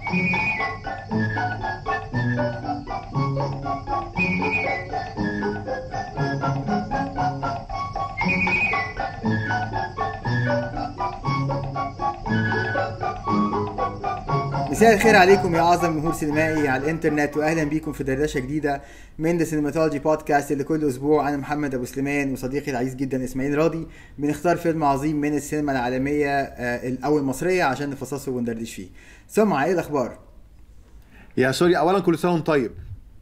مساء الخير عليكم يا اعظم جمهور سينمائي على الانترنت واهلا بيكم في دردشه جديده من ذا سينماتولوجي بودكاست اللي كل اسبوع انا محمد ابو سليمان وصديقي العزيز جدا اسماعيل راضي بنختار فيلم عظيم من السينما العالميه آه، او المصريه عشان نفصصه وندردش فيه سمع ايه الاخبار يا سوري اولا كل سنه وانت طيب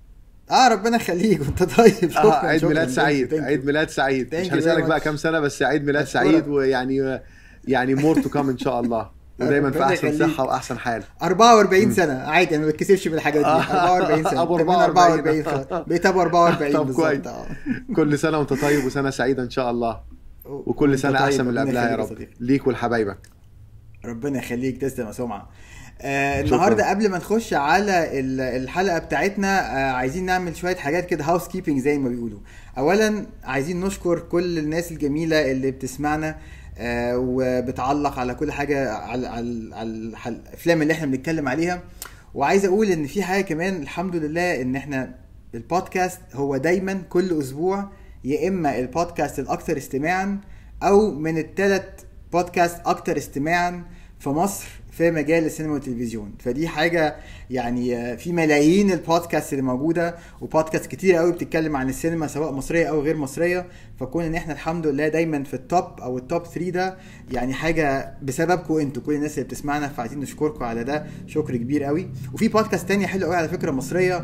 اه ربنا يخليك وانت طيب آه عيد ميلاد سعيد عيد ميلاد سعيد مش هنسالك بقى كام سنه بس عيد ميلاد سعيد ويعني يعني مور تو كام ان شاء الله ودايما في احسن صحه واحسن حال 44 سنه عادي انا ما بتكسفش بالحاجات دي 44 سنه ابو 44 بقيت ابو 44 طب كويس كل سنه وانت طيب وسنه سعيده ان شاء الله وكل سنه احسن من اللي قبلها يا رب ليك ولحبايبك ربنا يخليك تسلم يا سمعه آه النهارده قبل ما نخش على الحلقه بتاعتنا آه عايزين نعمل شويه حاجات كده هاوس كيبنج زي ما بيقولوا اولا عايزين نشكر كل الناس الجميله اللي بتسمعنا آه وبتعلق على كل حاجه على على, على الافلام اللي احنا بنتكلم عليها وعايز اقول ان في حاجه كمان الحمد لله ان احنا البودكاست هو دايما كل اسبوع يا اما البودكاست الاكثر استماعا او من الثلاث بودكاست اكثر استماعا في مصر في مجال السينما والتلفزيون فدي حاجه يعني في ملايين البودكاست اللي موجوده وبودكاست كتير قوي بتتكلم عن السينما سواء مصريه او غير مصريه فكون ان احنا الحمد لله دايما في التوب او التوب 3 ده يعني حاجه بسببكم انتوا كل الناس اللي بتسمعنا فعايزين نشكركم على ده شكر كبير قوي وفي بودكاست تانية حلو قوي على فكره مصريه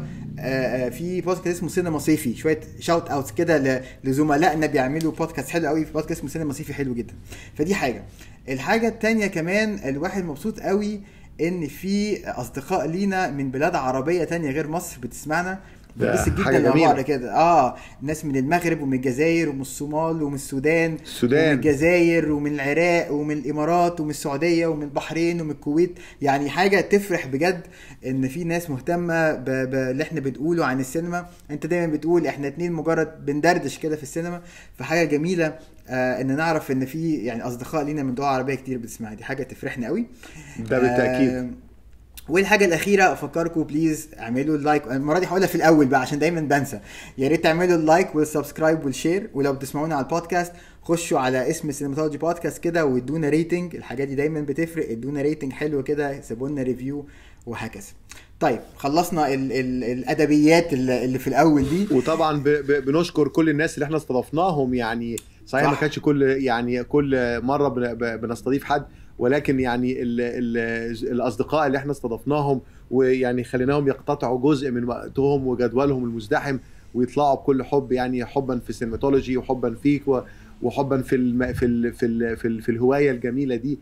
في بودكاست اسمه سينما صيفي شويه شاوت اوتس كده لزملائنا بيعملوا بودكاست حلو قوي في بودكاست اسمه سينما صيفي حلو جدا فدي حاجه الحاجه التانية كمان الواحد مبسوط قوي ان في اصدقاء لينا من بلاد عربيه تانية غير مصر بتسمعنا بنبسط جدا مع بعض كده اه ناس من المغرب ومن الجزائر ومن الصومال ومن السودان السودان ومن الجزائر ومن العراق ومن الامارات ومن السعوديه ومن البحرين ومن الكويت يعني حاجه تفرح بجد ان في ناس مهتمه باللي احنا بنقوله عن السينما انت دايما بتقول احنا اتنين مجرد بندردش كده في السينما فحاجه جميله آه ان نعرف ان في يعني اصدقاء لينا من دول عربيه كتير بتسمعها دي حاجه تفرحنا قوي ده بالتاكيد آه والحاجه الاخيره افكركم بليز اعملوا اللايك المره دي هقولها في الاول بقى عشان دايما بنسى يا ريت تعملوا اللايك والسبسكرايب والشير ولو بتسمعونا على البودكاست خشوا على اسم سينماتولوجي بودكاست كده وادونا ريتنج الحاجات دي دايما بتفرق ادونا ريتنج حلو كده سيبوا لنا ريفيو وهكذا طيب خلصنا ال ال الادبيات اللي في الاول دي وطبعا ب ب بنشكر كل الناس اللي احنا استضفناهم يعني صحيح صح. ما كانش كل يعني كل مره بنستضيف حد ولكن يعني ال ال الاصدقاء اللي احنا استضفناهم ويعني خليناهم يقتطعوا جزء من وقتهم وجدولهم المزدحم ويطلعوا بكل حب يعني حبا في السينماتولوجي وحبا فيك وحبا في الم في ال في ال في, ال في الهوايه الجميله دي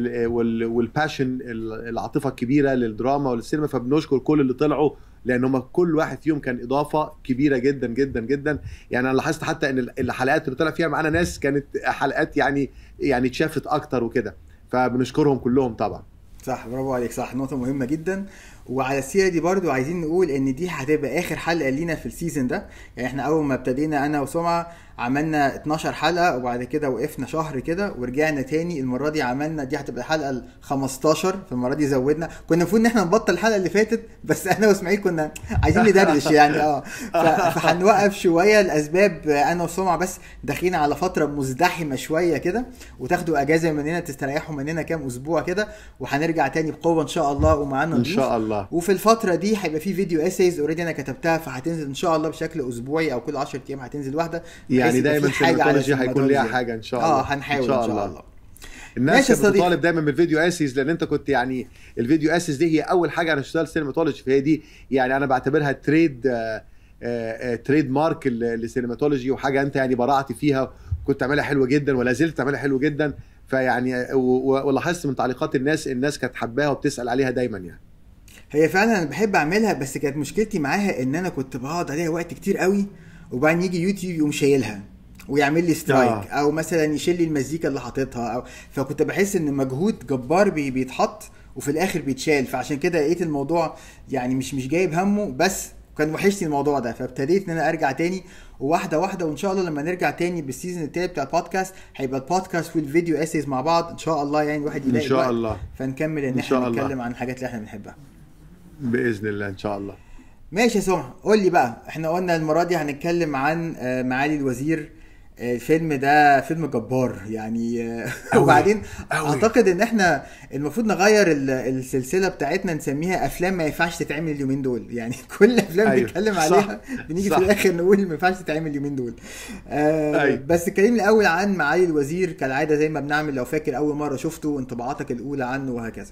والباشن العاطفه الكبيره للدراما وللسينما فبنشكر كل اللي طلعوا لان هم كل واحد فيهم كان اضافه كبيره جدا جدا جدا يعني انا لاحظت حتى ان الحلقات اللي طلع فيها معانا ناس كانت حلقات يعني يعني اتشافت اكتر وكده فبنشكرهم كلهم طبعا صح برافو عليك صح نقطه مهمه جدا وعلى السيره دي برضو عايزين نقول ان دي هتبقى اخر حلقه لينا في السيزون ده يعني احنا اول ما ابتدينا انا وسمعه عملنا 12 حلقه وبعد كده وقفنا شهر كده ورجعنا تاني المره دي عملنا دي هتبقى الحلقه ال 15 فالمره دي زودنا كنا المفروض ان احنا نبطل الحلقه اللي فاتت بس انا واسماعيل كنا عايزين ندردش يعني اه فهنوقف شويه لاسباب انا وسمعه بس داخلين على فتره مزدحمه شويه كده وتاخدوا اجازه مننا تستريحوا مننا كام اسبوع كده وهنرجع تاني بقوه ان شاء الله ومعانا ان شاء الله وفي الفتره دي هيبقى في فيديو اسيز اوريدي انا كتبتها فهتنزل ان شاء الله بشكل اسبوعي او كل 10 ايام هتنزل واحده يعني دايما سينماتولوجي هيكون ليها حاجه ان شاء الله اه هنحاول ان شاء الله, إن شاء الله. الناس كانت بتطالب دايما بالفيديو اسيز لان انت كنت يعني الفيديو اسيز دي هي اول حاجه انا اشتغلت سينماتولوجي فهي دي يعني انا بعتبرها تريد آآ آآ تريد مارك للسينماتولوجي وحاجه انت يعني برعت فيها كنت تعملها حلوه جدا ولا زلت تعملها حلو جدا فيعني ولاحظت من تعليقات الناس الناس كانت حباها وبتسال عليها دايما يعني هي فعلا انا بحب اعملها بس كانت مشكلتي معاها ان انا كنت بقعد عليها وقت كتير قوي وبعدين يجي يوتيوب يقوم شايلها ويعمل لي سترايك آه. او مثلا يشيل لي المزيكا اللي حاططها او فكنت بحس ان مجهود جبار بي بيتحط وفي الاخر بيتشال فعشان كده لقيت الموضوع يعني مش مش جايب همه بس كان وحشني الموضوع ده فابتديت ان انا ارجع تاني وواحده واحده وان شاء الله لما نرجع تاني بالسيزون التالت بتاع البودكاست هيبقى البودكاست والفيديو اسيز مع بعض ان شاء الله يعني الواحد يلاقي ان شاء الله فنكمل ان, إن احنا نتكلم عن الحاجات اللي احنا بنحبها باذن الله ان شاء الله ماشي يا سمع قول لي بقى احنا قلنا المره دي هنتكلم عن آه، معالي الوزير آه، الفيلم ده فيلم جبار يعني آه، أوي. وبعدين أوي. اعتقد ان احنا المفروض نغير ال- السلسله بتاعتنا نسميها افلام ما ينفعش تتعمل اليومين دول يعني كل افلام أيوة. بنتكلم صح. عليها بنيجي صح. في الاخر نقول ما ينفعش تتعمل اليومين دول آه أيوة. بس كلمني الاول عن معالي الوزير كالعاده زي ما بنعمل لو فاكر اول مره شفته انطباعاتك الاولى عنه وهكذا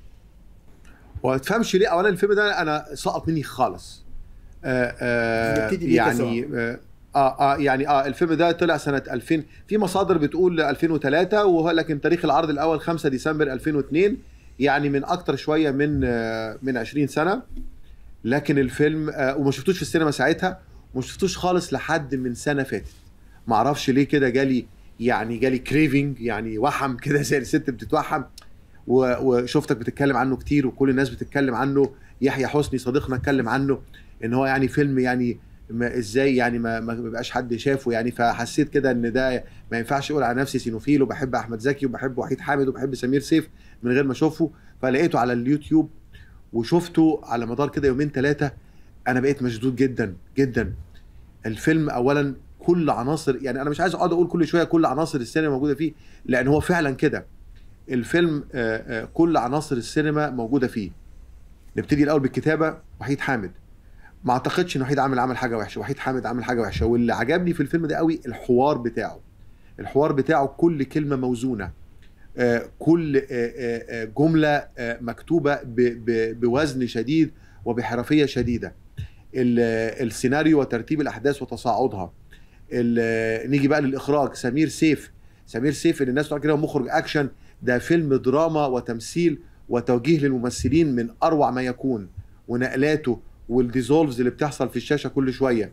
وما تفهمش ليه اولا الفيلم ده انا سقط مني خالص آه آه نبتدي بيك يا يعني آه, اه اه يعني اه الفيلم ده طلع سنه 2000 في مصادر بتقول 2003 وهو لكن تاريخ العرض الاول 5 ديسمبر 2002 يعني من اكتر شويه من آه من 20 سنه لكن الفيلم آه وما شفتوش في السينما ساعتها وما شفتوش خالص لحد من سنه فاتت ما اعرفش ليه كده جالي يعني جالي كريفنج يعني وحم كده زي الست بتتوحم و- وشفتك بتتكلم عنه كتير وكل الناس بتتكلم عنه يحيى حسني صديقنا اتكلم عنه ان هو يعني فيلم يعني ما ازاي يعني ما ما بيبقاش حد شافه يعني فحسيت كده ان ده ما ينفعش اقول على نفسي سينوفيل وبحب احمد زكي وبحب وحيد حامد وبحب سمير سيف من غير ما اشوفه فلقيته على اليوتيوب وشفته على مدار كده يومين ثلاثه انا بقيت مشدود جدا جدا الفيلم اولا كل عناصر يعني انا مش عايز اقعد اقول كل شويه كل عناصر السينما موجوده فيه لان هو فعلا كده الفيلم آه، آه، كل عناصر السينما موجوده فيه نبتدي الاول بالكتابه وحيد حامد ما اعتقدش ان وحيد عامل عمل حاجه وحشه وحيد حامد عامل حاجه وحشه واللي عجبني في الفيلم ده قوي الحوار بتاعه الحوار بتاعه كل كلمه موزونه آه، كل آه، آه، آه، جمله آه، مكتوبه ب- ب- بوزن شديد وبحرفيه شديده ال- السيناريو وترتيب الاحداث وتصاعدها ال- نيجي بقى للاخراج سمير سيف سمير سيف اللي الناس بتقول كده هو مخرج اكشن ده فيلم دراما وتمثيل وتوجيه للممثلين من اروع ما يكون ونقلاته والديزولفز اللي بتحصل في الشاشه كل شويه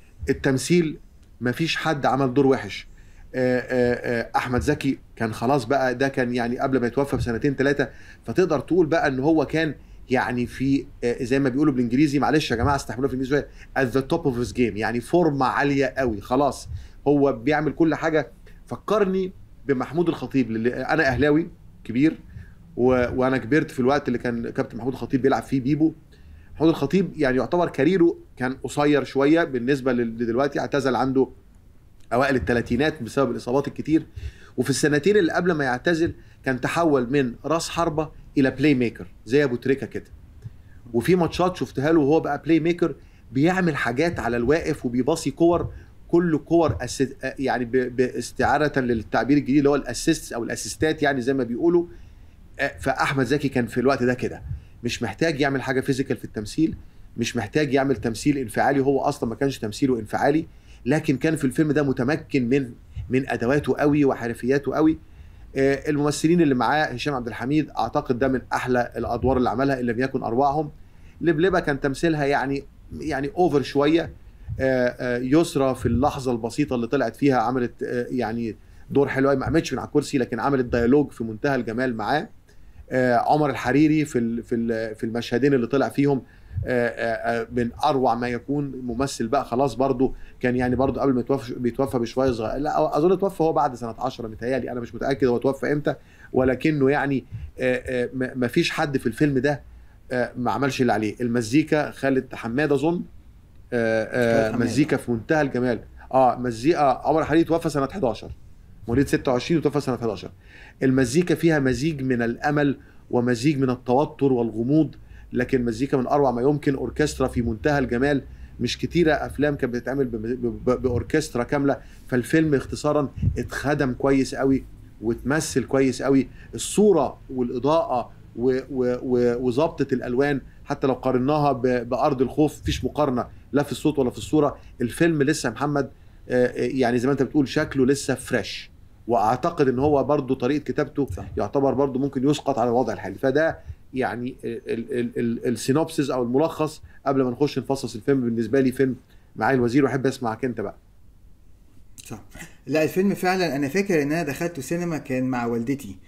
التمثيل مفيش حد عمل دور وحش آه، آه، آه، احمد زكي كان خلاص بقى ده كان يعني قبل ما يتوفى بسنتين ثلاثه فتقدر تقول بقى ان هو كان يعني في آه، زي ما بيقولوا بالانجليزي معلش يا جماعه استحملوها في الانجليزي شويه at the top of his game يعني فورمه عاليه قوي خلاص هو بيعمل كل حاجه فكرني بمحمود الخطيب اللي انا اهلاوي كبير و... وانا كبرت في الوقت اللي كان كابتن محمود الخطيب بيلعب فيه بيبو محمود الخطيب يعني يعتبر كاريره كان قصير شويه بالنسبه لل- لدلوقتي اعتزل عنده اوائل الثلاثينات بسبب الاصابات الكتير وفي السنتين اللي قبل ما يعتزل كان تحول من راس حربه الى بلاي ميكر زي ابو تريكه كده وفي ماتشات شفتها له وهو بقى بلاي ميكر بيعمل حاجات على الواقف وبيباصي كور كل كور أس... يعني ب... باستعاره للتعبير الجديد اللي هو الاسيست او الاسيستات يعني زي ما بيقولوا آه، فاحمد زكي كان في الوقت ده كده مش محتاج يعمل حاجه فيزيكال في التمثيل مش محتاج يعمل تمثيل انفعالي هو اصلا ما كانش تمثيله انفعالي لكن كان في الفيلم ده متمكن من من ادواته قوي وحرفياته قوي آه، الممثلين اللي معاه هشام عبد الحميد اعتقد ده من احلى الادوار اللي عملها ان لم يكن اروعهم لبلبه كان تمثيلها يعني يعني اوفر شويه آه، آه، يسرى في اللحظه البسيطه اللي طلعت فيها عملت آه، يعني دور حلو قوي ما قامتش من على الكرسي لكن عملت ديالوج في منتهى الجمال معاه آه، عمر الحريري في ال- في ال- في المشهدين اللي طلع فيهم آه، آه، آه، من اروع ما يكون ممثل بقى خلاص برضو كان يعني برضو قبل ما يتوفى بيتوفى بشويه صغير لا اظن توفى هو بعد سنه 10 متهيألي انا مش متاكد هو توفى امتى ولكنه يعني آه، آه، ما ما فيش حد في الفيلم ده آه، ما عملش اللي عليه المزيكا خالد حماد اظن آه، آه، خالد حماد. مزيكا في منتهى الجمال اه مزيكا عمر الحريري توفى سنه 11 مواليد 26 وتوفى سنه 11 المزيكا فيها مزيج من الامل ومزيج من التوتر والغموض لكن مزيكا من اروع ما يمكن اوركسترا في منتهى الجمال مش كتيره افلام كانت بتتعمل بم- ب- ب- باوركسترا كامله فالفيلم اختصارا اتخدم كويس قوي وتمثل كويس قوي الصوره والاضاءه و- و- و- وظبطه الالوان حتى لو قارناها ب- بارض الخوف مفيش مقارنه لا في الصوت ولا في الصوره الفيلم لسه يا محمد آه، آه، يعني زي ما انت بتقول شكله لسه فريش واعتقد ان هو برضو طريقه كتابته صح. يعتبر برضو ممكن يسقط على الوضع الحالي فده يعني ال- ال- ال- السينوبسيس او الملخص قبل ما نخش نفصص الفيلم بالنسبه لي فيلم معالي الوزير واحب اسمعك انت بقى صح لا الفيلم فعلا انا فاكر ان انا دخلته سينما كان مع والدتي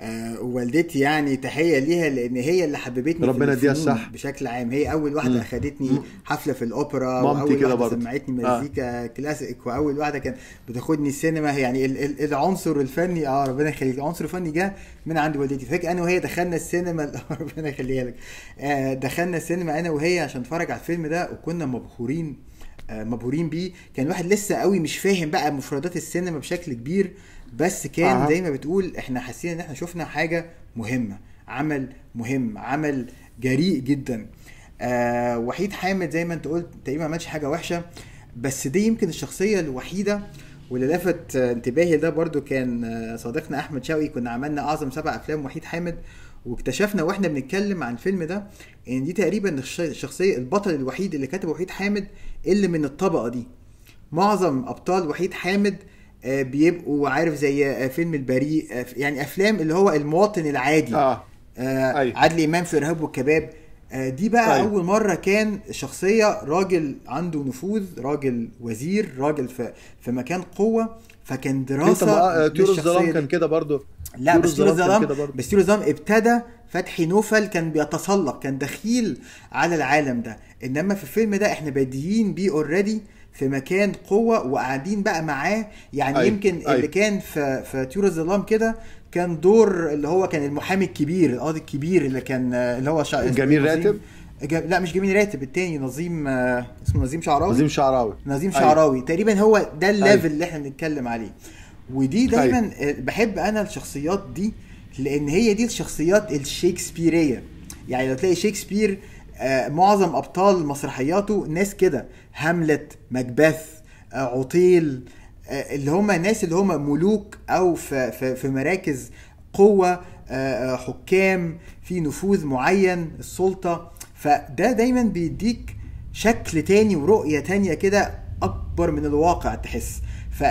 آه والدتي يعني تحيه ليها لان هي اللي حببتني ربنا في يديها الفنون الصح. بشكل عام هي اول واحده مم. اخدتني مم. حفله في الاوبرا مامتي واول كده واحده برضه. سمعتني آه. مزيكا كلاسيك واول واحده كانت بتاخدني السينما يعني ال- ال- العنصر الفني اه ربنا يخليك العنصر الفني جه من عند والدتي فاكر انا وهي دخلنا السينما ربنا يخليها لك آه دخلنا السينما انا وهي عشان نتفرج على الفيلم ده وكنا مبهورين آه، مبهورين بيه كان الواحد لسه قوي مش فاهم بقى مفردات السينما بشكل كبير بس كان أها. زي ما بتقول احنا حاسين ان احنا شفنا حاجه مهمه عمل مهم عمل جريء جدا آه وحيد حامد زي ما انت قلت تقريبا ما عملش حاجه وحشه بس دي يمكن الشخصيه الوحيده واللي لفت آه، انتباهي ده برضو كان آه، صديقنا احمد شوقي كنا عملنا اعظم سبع افلام وحيد حامد واكتشفنا واحنا بنتكلم عن الفيلم ده ان دي تقريبا الش- الشخصيه البطل الوحيد اللي كتبه وحيد حامد اللي من الطبقه دي معظم ابطال وحيد حامد آه، بيبقوا عارف زي آه، فيلم البريء آه، يعني افلام اللي هو المواطن العادي اه آه أيوة. عادل امام في ارهاب والكباب آه دي بقى أيوة. اول مره كان شخصيه راجل عنده نفوذ راجل وزير راجل في في مكان قوه فكان انت دراسه بقى طيور للشخصية الظلام دي. كان كده برضو لا طيور بس طيور الظلام كان الظلام كده برضو. بس طيور الظلام ابتدى فتحي نوفل كان بيتسلق كان دخيل على العالم ده انما في الفيلم ده احنا بادئين بيه اوريدي في مكان قوه وقاعدين بقى معاه يعني أيوة، يمكن أيوة. اللي كان في في طيور الظلام كده كان دور اللي هو كان المحامي الكبير القاضي الكبير اللي كان اللي هو شا... جميل نظيم- راتب؟ جا... لا مش جميل راتب التاني نظيم آه، اسمه نظيم شعراوي نظيم شعراوي نظيم أيوة. شعراوي تقريبا هو ده الليفل أيوة. اللي احنا بنتكلم عليه ودي دايما آه، بحب انا الشخصيات دي لان هي دي الشخصيات الشيكسبيريه يعني لو تلاقي شكسبير آه، معظم ابطال مسرحياته ناس كده هاملت مكبث آه، عطيل آه، اللي هم ناس اللي هم ملوك او في في, في مراكز قوه آه، آه، حكام في نفوذ معين السلطه فده دايما بيديك شكل تاني ورؤية تانية كده أكبر من الواقع تحس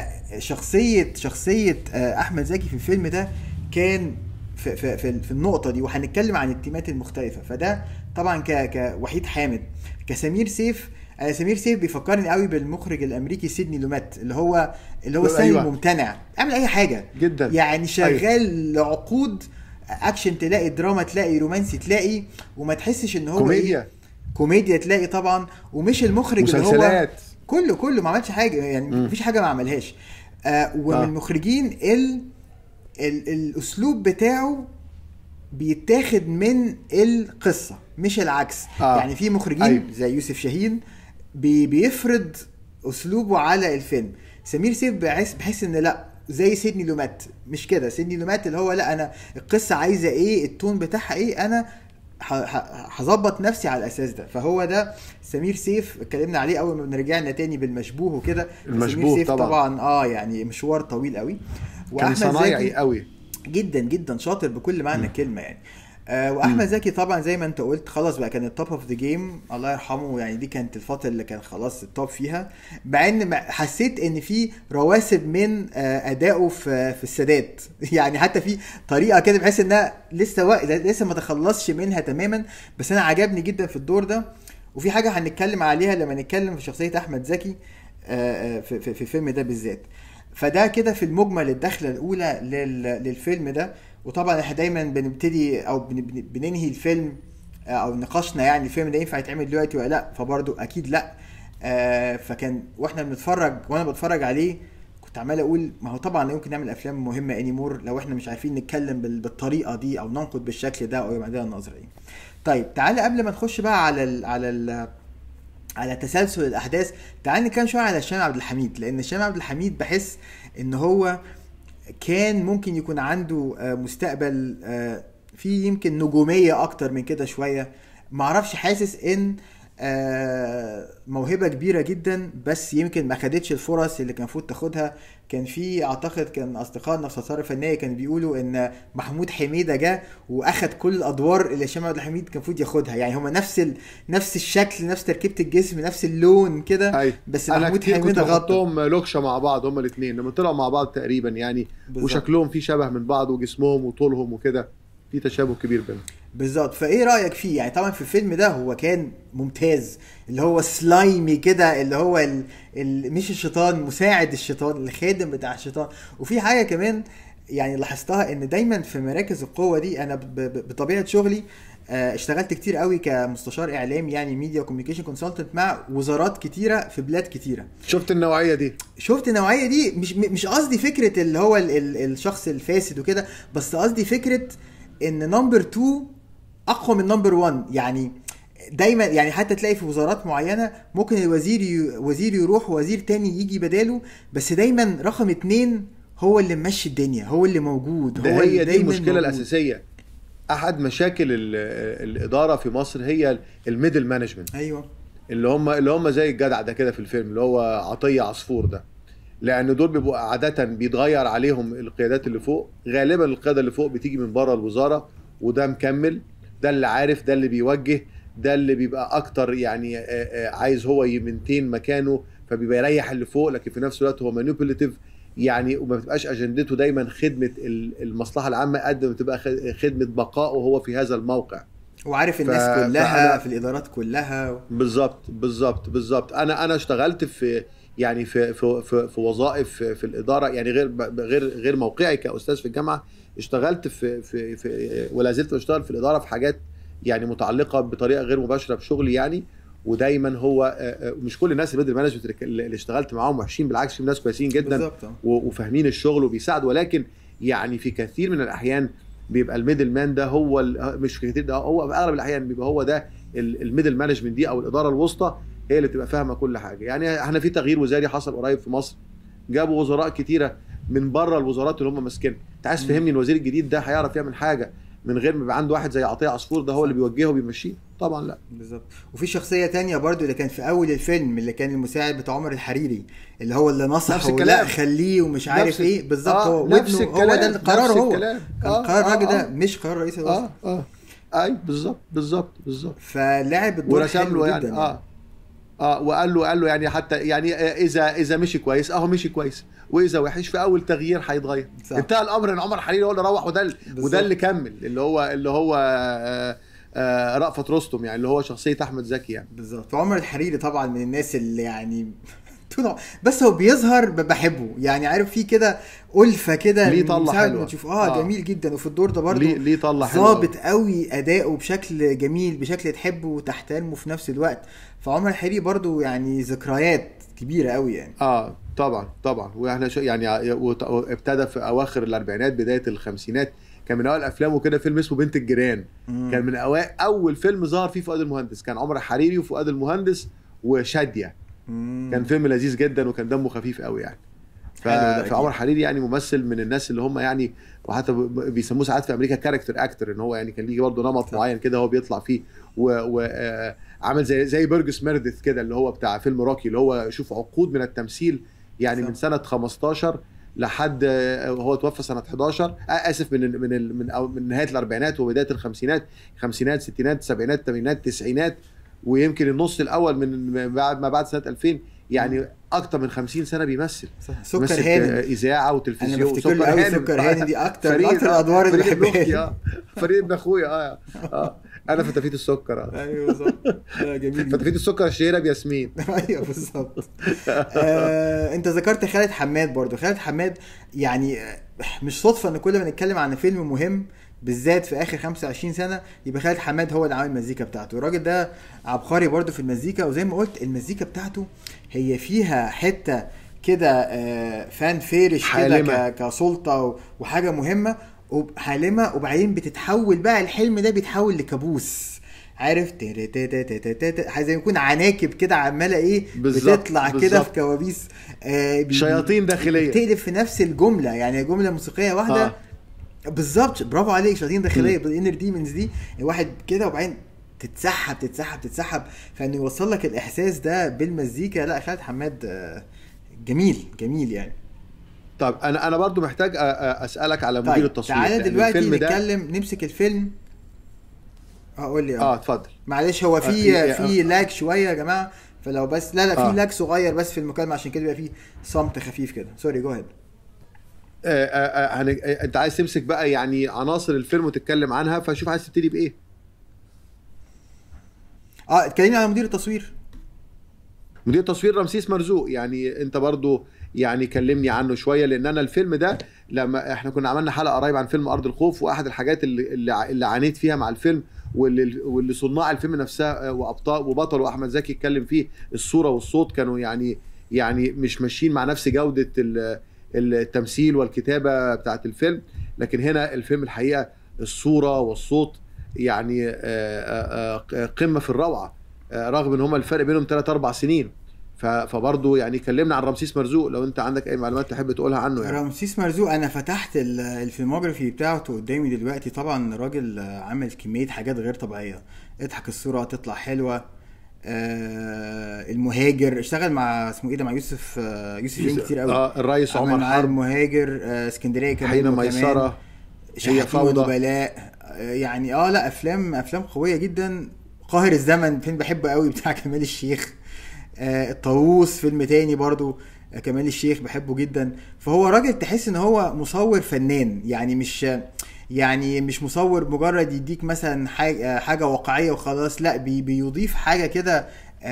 فشخصية شخصية آه، أحمد زكي في الفيلم ده كان في, في, في, في النقطة دي وهنتكلم عن التيمات المختلفة فده طبعا ك كوحيد حامد كسمير سيف آه، سمير سيف بيفكرني قوي بالمخرج الامريكي سيدني لومات اللي هو اللي هو السهل أيوة. الممتنع اعمل اي حاجه جدا. يعني شغال لعقود اكشن تلاقي دراما تلاقي رومانسي تلاقي وما تحسش ان هو إيه؟ كوميديا كوميديا تلاقي طبعا ومش المخرج اللي هو مسلسلات كله كله ما عملش حاجه يعني مم. مفيش حاجه ما عملهاش آه ومن آه. المخرجين ال... ال... الاسلوب بتاعه بيتاخد من القصه مش العكس آه. يعني في مخرجين أيوة. زي يوسف شاهين بي... بيفرض اسلوبه على الفيلم سمير سيف بحس بحس ان لا زي سيدني لومات مش كده سيدني لومات اللي هو لا انا القصه عايزه ايه التون بتاعها ايه انا ه- ه- هظبط نفسي على الاساس ده فهو ده سمير سيف اتكلمنا عليه اول ما رجعنا تاني بالمشبوه وكده المشبوه سمير سيف طبعا. طبعا اه يعني مشوار طويل قوي كان صنايعي زكي قوي جدا جدا شاطر بكل معنى الكلمه يعني آه واحمد زكي طبعا زي ما انت قلت خلاص بقى كان التوب اوف ذا جيم الله يرحمه يعني دي كانت الفتره اللي كان خلاص التوب فيها مع ان ما- حسيت ان في رواسب من آه ادائه في في السادات يعني حتى في طريقه كده بحيث انها لسه و... لسه ما تخلصش منها تماما بس انا عجبني جدا في الدور ده وفي حاجه هنتكلم عليها لما نتكلم في شخصيه احمد زكي آه، آه، في, في, في الفيلم ده بالذات فده كده في المجمل الدخله الاولى لل... للفيلم ده وطبعا احنا دايما بنبتدي او بن... بن- بننهي الفيلم آه، او نقاشنا يعني الفيلم ده ينفع يتعمل دلوقتي ولا لا فبرضه اكيد لا آه، فكان واحنا بنتفرج وانا بتفرج عليه كنت عمال اقول ما هو طبعا لا يمكن نعمل افلام مهمه انيمور لو احنا مش عارفين نتكلم بال- بالطريقه دي او ننقد بالشكل ده او يبقى عندنا النظره دي طيب تعالى قبل ما نخش بقى على ال على ال على تسلسل الاحداث تعال نتكلم شويه على هشام عبد الحميد لان هشام عبد الحميد بحس ان هو كان ممكن يكون عنده آه، مستقبل آه، فيه يمكن نجوميه اكتر من كده شويه معرفش حاسس ان آه، موهبه كبيره جدا بس يمكن ما خدتش الفرص اللي كان المفروض تاخدها كان في اعتقد كان اصدقائنا في سلسله فنيه كانوا بيقولوا ان محمود حميده جه واخد كل الادوار اللي هشام عبد الحميد كان المفروض ياخدها يعني هما نفس ال... نفس الشكل نفس تركيبه الجسم نفس اللون كده اي بس انا محمود كتير كنت حميده غطى بحطهم لوكشه مع بعض هما الاثنين لما طلعوا مع بعض تقريبا يعني بالظبط. وشكلهم فيه شبه من بعض وجسمهم وطولهم وكده في تشابه كبير بينهم بالظبط فايه رايك فيه يعني طبعا في الفيلم ده هو كان ممتاز اللي هو سلايمي كده اللي هو ال... ال... مش الشيطان مساعد الشيطان الخادم بتاع الشيطان وفي حاجه كمان يعني لاحظتها ان دايما في مراكز القوه دي انا بطبيعه شغلي آه، اشتغلت كتير قوي كمستشار اعلامي يعني ميديا كوميونيكيشن كونسلتنت مع وزارات كتيره في بلاد كتيره شفت النوعيه دي شفت النوعيه دي مش مش قصدي فكره اللي هو ال ال الشخص الفاسد وكده بس قصدي فكره ان نمبر 2 اقوى من نمبر 1 يعني دايما يعني حتى تلاقي في وزارات معينه ممكن الوزير وزير يروح ووزير تاني يجي بداله بس دايما رقم اتنين هو اللي ممشي الدنيا هو اللي موجود ده هو هي دي المشكله موجود. الاساسيه احد مشاكل الاداره في مصر هي الميدل مانجمنت ايوه اللي هم اللي هم زي الجدع ده كده في الفيلم اللي هو عطيه عصفور ده لان دول بيبقوا عاده بيتغير عليهم القيادات اللي فوق غالبا القياده اللي فوق بتيجي من بره الوزاره وده مكمل ده اللي عارف ده اللي بيوجه ده اللي بيبقى اكتر يعني عايز هو يمنتين مكانه فبيبقى يريح اللي فوق لكن في نفس الوقت هو مانيبيوليتيف يعني وما بتبقاش اجندته دايما خدمه المصلحه العامه قد ما تبقى خدمه بقائه هو في هذا الموقع وعارف الناس ف... كلها في الادارات كلها بالظبط بالظبط بالظبط انا انا اشتغلت في يعني في في في, في وظائف في الاداره يعني غير غير غير موقعي كاستاذ في الجامعه اشتغلت في في, في ولا زلت بشتغل في الاداره في حاجات يعني متعلقه بطريقه غير مباشره بشغلي يعني ودايما هو مش كل الناس الميدل مانجمنت اللي اشتغلت معاهم وحشين بالعكس في ناس كويسين جدا بالزبط. وفاهمين الشغل وبيساعدوا ولكن يعني في كثير من الاحيان بيبقى الميدل مان ده هو مش في كثير ده هو في اغلب الاحيان بيبقى هو ده الميدل مانجمنت دي او الاداره الوسطى هي اللي بتبقى فاهمه كل حاجه يعني احنا في تغيير وزاري حصل قريب في مصر جابوا وزراء كتيره من بره الوزارات اللي هم ماسكينها انت عايز تفهمني الوزير الجديد ده هيعرف يعمل حاجه من غير ما يبقى عنده واحد زي عطيه عصفور ده هو اللي بيوجهه وبيمشيه طبعا لا بالظبط وفي شخصيه تانية برضو اللي كان في اول الفيلم اللي كان المساعد بتاع عمر الحريري اللي هو اللي نصح لا خليه ومش عارف ايه بالظبط آه هو نفس الكلام هو ده القرار هو الكلام. آه قرار الراجل آه ده آه مش قرار رئيس الوزراء اه اه اي بالظبط بالظبط بالظبط فلعب الدور ورسم له يعني, يعني اه اه وقال له قال له يعني حتى يعني اذا اذا مشي كويس اهو مشي كويس واذا وحش في اول تغيير هيتغير انتهى الامر ان عمر حريري هو اللي روح وده وده اللي كمل اللي هو اللي هو آه آه رأفت رستم يعني اللي هو شخصيه احمد زكي يعني بالظبط وعمر الحريري طبعا من الناس اللي يعني بس هو بيظهر بحبه يعني عارف في كده ألفة كده ليه طلع حلوة تشوف آه, اه جميل جدا وفي الدور ده برضه ليه ليه طلع حلوة ظابط قوي اداؤه بشكل جميل بشكل تحبه وتحترمه في نفس الوقت فعمر الحريري برضه يعني ذكريات كبيره قوي يعني اه طبعا طبعا واحنا يعني ابتدى في اواخر الاربعينات بدايه الخمسينات كان من اوائل افلامه كده فيلم اسمه بنت الجيران مم. كان من اوائل اول فيلم ظهر فيه فؤاد المهندس كان عمر حريري وفؤاد المهندس وشاديه مم. كان فيلم لذيذ جدا وكان دمه خفيف قوي يعني ف... فعمر حريري يعني ممثل من الناس اللي هم يعني وحتى بيسموه ساعات في امريكا كاركتر اكتر ان هو يعني كان ليه برضه نمط معين كده هو بيطلع فيه و, و... آه عامل زي زي بيرجس ميردث كده اللي هو بتاع فيلم روكي اللي هو شوف عقود من التمثيل يعني صح. من سنه 15 لحد هو توفى سنه 11 اسف من من من, من نهايه الاربعينات وبدايه الخمسينات خمسينات ستينات سبعينات ثمانينات تسعينات ويمكن النص الاول من بعد ما بعد سنه 2000 يعني اكتر من 50 سنه بيمثل صح. سكر هانم اذاعه وتلفزيون انا سكر هانم سكر هانم دي اكتر فريد اكتر الادوار اللي بحبها اه فريد ابن اخويا اه اه انا فتافيت السكر اه ايوه بالظبط جميل فتافيت السكر الشهيره بياسمين ايوه بالظبط آه انت ذكرت خالد حماد برضو خالد حماد يعني مش صدفه ان كل ما نتكلم عن فيلم مهم بالذات في اخر 25 سنه يبقى خالد حماد هو اللي عامل المزيكا بتاعته الراجل ده عبقري برضه في المزيكا وزي ما قلت المزيكا بتاعته هي فيها حته كده فان فيرش كده كسلطه وحاجه مهمه حالمه وبعدين بتتحول بقى الحلم ده بيتحول لكابوس عارف زي ما يكون عناكب كده عماله ايه بتطلع كده في كوابيس آه شياطين داخليه بتقلب في نفس الجمله يعني جمله موسيقيه واحده آه. بالظبط برافو عليك شياطين داخليه الانر ديمونز دي واحد كده وبعدين تتسحب تتسحب تتسحب فانه يوصل لك الاحساس ده بالمزيكا لا خالد حماد جميل جميل يعني طب انا انا برضو محتاج اسالك على مدير طيب. التصوير تعالى دلوقتي نتكلم ده... نمسك الفيلم اقول لي اه اتفضل معلش هو في آه في آه. لاج شويه يا جماعه فلو بس لا لا في آه. لاج صغير بس في المكالمه عشان كده بيبقى في صمت خفيف كده سوري جو هيد آه آه آه انت عايز تمسك بقى يعني عناصر الفيلم وتتكلم عنها فشوف عايز تبتدي بايه اه اتكلمنا على مدير التصوير مدير التصوير رمسيس مرزوق يعني انت برضو يعني كلمني عنه شويه لان انا الفيلم ده لما احنا كنا عملنا حلقه قريب عن فيلم ارض الخوف واحد الحاجات اللي اللي, اللي عانيت فيها مع الفيلم واللي واللي صناع الفيلم نفسها وابطال وبطله احمد زكي اتكلم فيه الصوره والصوت كانوا يعني يعني مش ماشيين مع نفس جوده التمثيل والكتابه بتاعت الفيلم لكن هنا الفيلم الحقيقه الصوره والصوت يعني قمه في الروعه رغم ان هم الفرق بينهم 3 4 سنين فبرضه يعني كلمنا عن رمسيس مرزوق لو انت عندك اي معلومات تحب تقولها عنه يعني رمسيس مرزوق انا فتحت الفيلموجرافي بتاعته قدامي دلوقتي طبعا راجل عامل كميه حاجات غير طبيعيه اضحك الصوره تطلع حلوه آه المهاجر اشتغل مع اسمه ايه ده مع يوسف آه يوسف كتير قوي اه الرئيس عمر حرب المهاجر آه اسكندريه كمان حين ميسره هي فوضى بلاء آه يعني اه لا افلام افلام قويه جدا قاهر الزمن فيلم بحبه قوي بتاع كمال الشيخ آه الطاووس فيلم تاني برضو آه كمال الشيخ بحبه جدا فهو راجل تحس ان هو مصور فنان يعني مش يعني مش مصور مجرد يديك مثلا حاجه حاجه واقعيه وخلاص لا بي بيضيف حاجه كده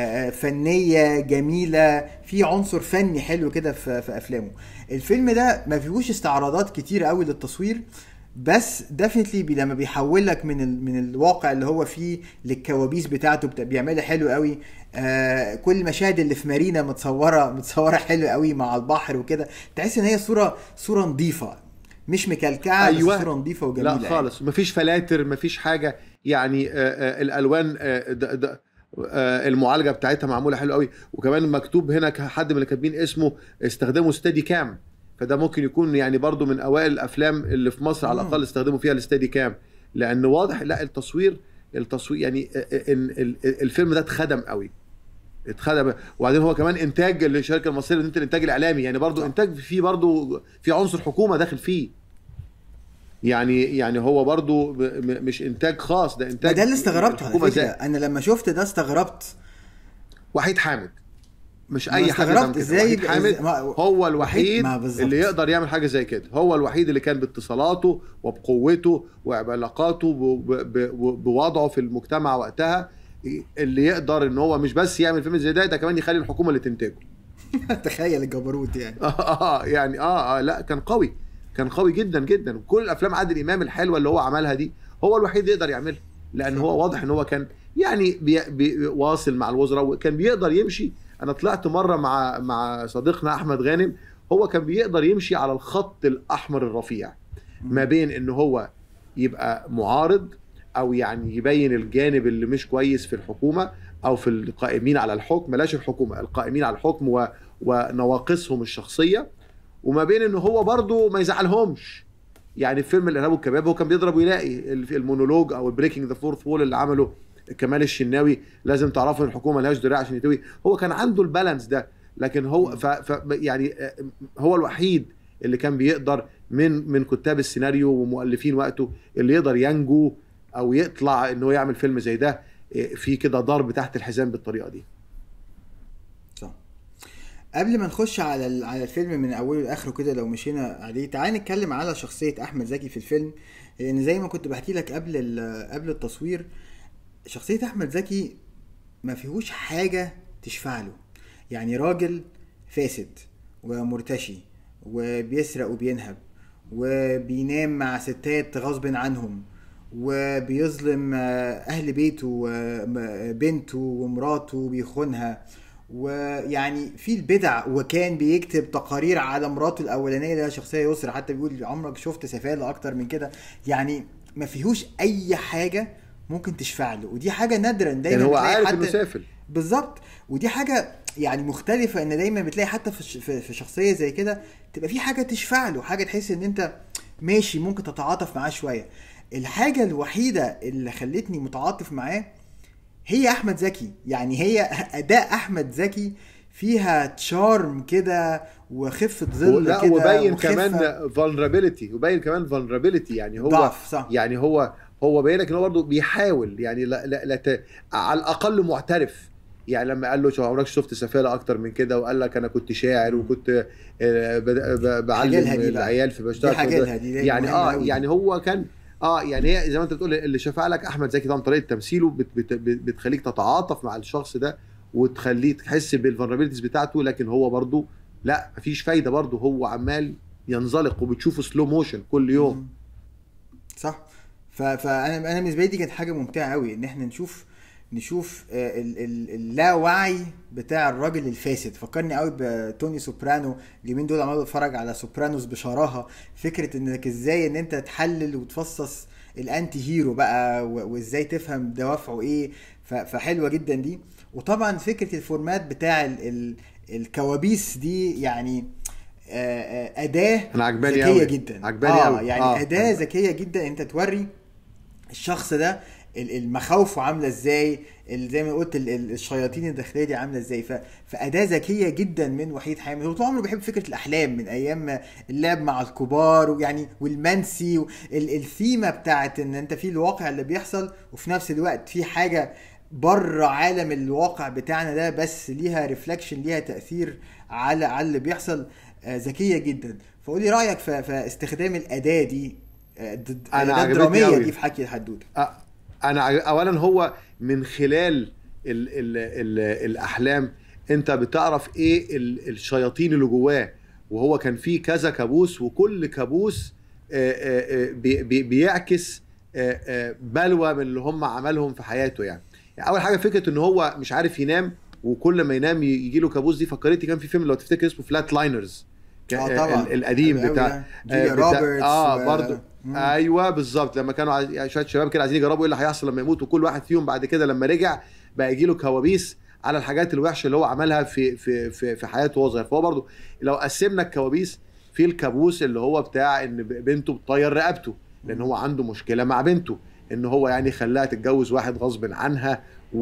فنيه جميله في عنصر فني حلو كده في, في افلامه الفيلم ده ما فيهوش استعراضات كتير قوي للتصوير بس ديفنتلي لما بيحول لك من ال من الواقع اللي هو فيه للكوابيس بتاعته بيعملها حلو قوي آه كل المشاهد اللي في مارينا متصوره متصوره حلو قوي مع البحر وكده تحس ان هي صوره صوره نظيفه مش مكلكعه أيوة. بس صوره نظيفه وجميله لا خالص يعني. مفيش فلاتر مفيش حاجه يعني آه آه الالوان آه ده ده المعالجه بتاعتها معموله حلو قوي وكمان مكتوب هنا حد من اللي كاتبين اسمه استخدموا ستادي كام فده ممكن يكون يعني برضو من اوائل الافلام اللي في مصر على الاقل استخدموا فيها الاستادي كام لان واضح لا التصوير التصوير يعني الفيلم ده اتخدم قوي اتخدم وبعدين هو كمان انتاج الشركه المصريه الانتاج الاعلامي يعني برضو انتاج فيه برضو في عنصر حكومه داخل فيه يعني يعني هو برضو مش انتاج خاص ده انتاج ده اللي استغربته على فكره انا لما شفت ده استغربت وحيد حامد مش اي حد استغربت ازاي وحيد حامد هو الوحيد اللي يقدر يعمل حاجه زي كده هو الوحيد اللي كان باتصالاته وبقوته وعلاقاته بوضعه في المجتمع وقتها اللي يقدر ان هو مش بس يعمل فيلم زي ده ده كمان يخلي الحكومه اللي تنتجه تخيل الجبروت يعني اه يعني اه, آه لا كان قوي كان قوي جدا جدا كل الافلام عادل امام الحلوه اللي هو عملها دي هو الوحيد اللي يقدر يعملها لان هو واضح ان هو كان يعني بي بي واصل مع الوزراء وكان بيقدر يمشي انا طلعت مره مع مع صديقنا احمد غانم هو كان بيقدر يمشي على الخط الاحمر الرفيع ما بين ان هو يبقى معارض او يعني يبين الجانب اللي مش كويس في الحكومه او في القائمين على الحكم بلاش الحكومه القائمين على الحكم و... ونواقصهم الشخصيه وما بين ان هو برضه ما يزعلهمش يعني في فيلم الارهاب والكباب هو كان بيضرب ويلاقي المونولوج او البريكنج ذا فورث وول اللي عمله كمال الشناوي لازم تعرفوا ان الحكومه ملهاش دراع عشان يتوي هو كان عنده البالانس ده لكن هو ف... ف... يعني هو الوحيد اللي كان بيقدر من من كتاب السيناريو ومؤلفين وقته اللي يقدر ينجو او يطلع ان هو يعمل فيلم زي ده في كده ضرب تحت الحزام بالطريقه دي صح قبل ما نخش على على الفيلم من اوله لاخره كده لو مشينا عليه تعال نتكلم على شخصيه احمد زكي في الفيلم لان زي ما كنت بحكي لك قبل قبل التصوير شخصيه احمد زكي ما فيهوش حاجه تشفع له يعني راجل فاسد ومرتشي وبيسرق وبينهب وبينام مع ستات غصب عنهم وبيظلم اهل بيته بنته ومراته بيخونها ويعني في البدع وكان بيكتب تقارير على مراته الاولانيه اللي هي شخصيه يسرى حتى بيقول عمرك شفت سفاله اكتر من كده يعني ما فيهوش اي حاجه ممكن تشفع له ودي حاجه نادرا دايما يعني هو عارف انه سافل بالظبط ودي حاجه يعني مختلفه ان دايما بتلاقي حتى في في شخصيه زي كده تبقى في حاجه تشفع له حاجه تحس ان انت ماشي ممكن تتعاطف معاه شويه الحاجه الوحيده اللي خلتني متعاطف معاه هي احمد زكي يعني هي اداء احمد زكي فيها تشارم كده وخفه ظل لا كده وبين وخفة كمان فولنربيلتي وبين كمان فولنربيلتي يعني هو ضعف صح يعني هو هو باين لك ان هو برضه بيحاول يعني لا لا, لا ت... على الاقل معترف يعني لما قال له شو عمرك شفت سفاله اكتر من كده وقال لك انا كنت شاعر وكنت بعلم العيال في بشتغل دي, دي يعني اه يعني هو كان اه يعني هي زي ما انت بتقول اللي شفع لك احمد زكي طبعا طريقه تمثيله بت بت بتخليك تتعاطف مع الشخص ده وتخليه تحس بالفولنربيلتيز بتاعته لكن هو برضه لا مفيش فايده برضه هو عمال ينزلق وبتشوفه سلو موشن كل يوم صح فانا انا بالنسبه لي دي كانت حاجه ممتعه قوي ان احنا نشوف نشوف آه، اللاوعي بتاع الراجل الفاسد فكرني قوي بتوني سوبرانو اليومين دول عمال بتفرج على سوبرانوس بشراهه فكره انك ازاي ان انت تحلل وتفصص الانتي هيرو بقى وازاي تفهم دوافعه ايه فحلوه جدا دي وطبعا فكره الفورمات بتاع ال ال الكوابيس دي يعني آه، آه، اداه انا عجباني ذكيه جدا عجباني آه يعني آه. اداه ذكيه جدا انت توري الشخص ده المخاوف عامله ازاي زي ما قلت الشياطين الداخليه دي عامله ازاي فاداه ذكيه جدا من وحيد حامد هو طول عمره بيحب فكره الاحلام من ايام اللعب مع الكبار ويعني والمنسي الثيمه بتاعت ان انت في الواقع اللي بيحصل وفي نفس الوقت في حاجه بره عالم الواقع بتاعنا ده بس ليها ريفلكشن ليها تاثير على على اللي بيحصل آه، ذكيه جدا فقولي رايك في استخدام الاداه دي آه، انا الدراميه دي في حكي الحدوته انا اولا هو من خلال ال ال ال الاحلام انت بتعرف ايه الشياطين اللي جواه وهو كان فيه كذا كابوس وكل كابوس آه، آه، آه، بيعكس بلوى من اللي هم عملهم في حياته يعني. يعني اول حاجه فكره ان هو مش عارف ينام وكل ما ينام يجي له كابوس دي فكرتني كان في فيلم لو تفتكر اسمه فلات لاينرز اه طبعا القديم بتاع جوليا روبرتس اه برضه ايوه بالظبط لما كانوا يعني شويه شباب كده عايزين يجربوا ايه اللي هيحصل لما يموت وكل واحد فيهم بعد كده لما رجع بقى يجي له كوابيس على الحاجات الوحشه اللي هو عملها في في في, في حياته وهو صغير فهو برضه لو قسمنا الكوابيس في الكابوس اللي هو بتاع ان بنته بتطير رقبته لان هو عنده مشكله مع بنته ان هو يعني خلاها تتجوز واحد غصب عنها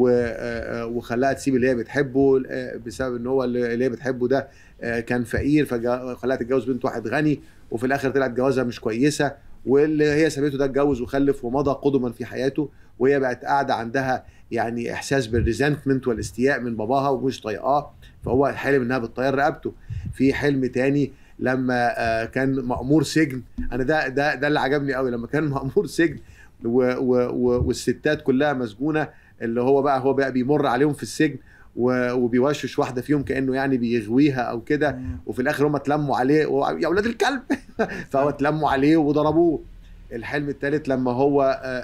وخلاها تسيب اللي هي بتحبه بسبب ان هو اللي هي بتحبه ده كان فقير فخلاها تتجوز بنت واحد غني وفي الاخر طلعت جوازها مش كويسه واللي هي سابته ده اتجوز وخلف ومضى قدما في حياته وهي بقت قاعده عندها يعني احساس بالريزنتمنت والاستياء من باباها ومش طايقاه فهو حلم انها بتطير رقبته في حلم تاني لما آه، كان مأمور سجن انا ده ده ده اللي عجبني قوي لما كان مأمور سجن و و و والستات كلها مسجونه اللي هو بقى هو بقى بيمر عليهم في السجن وبيوشش واحده فيهم كانه يعني بيغويها او كده وفي الاخر هم اتلموا عليه يا اولاد الكلب فهو اتلموا عليه وضربوه الحلم الثالث لما هو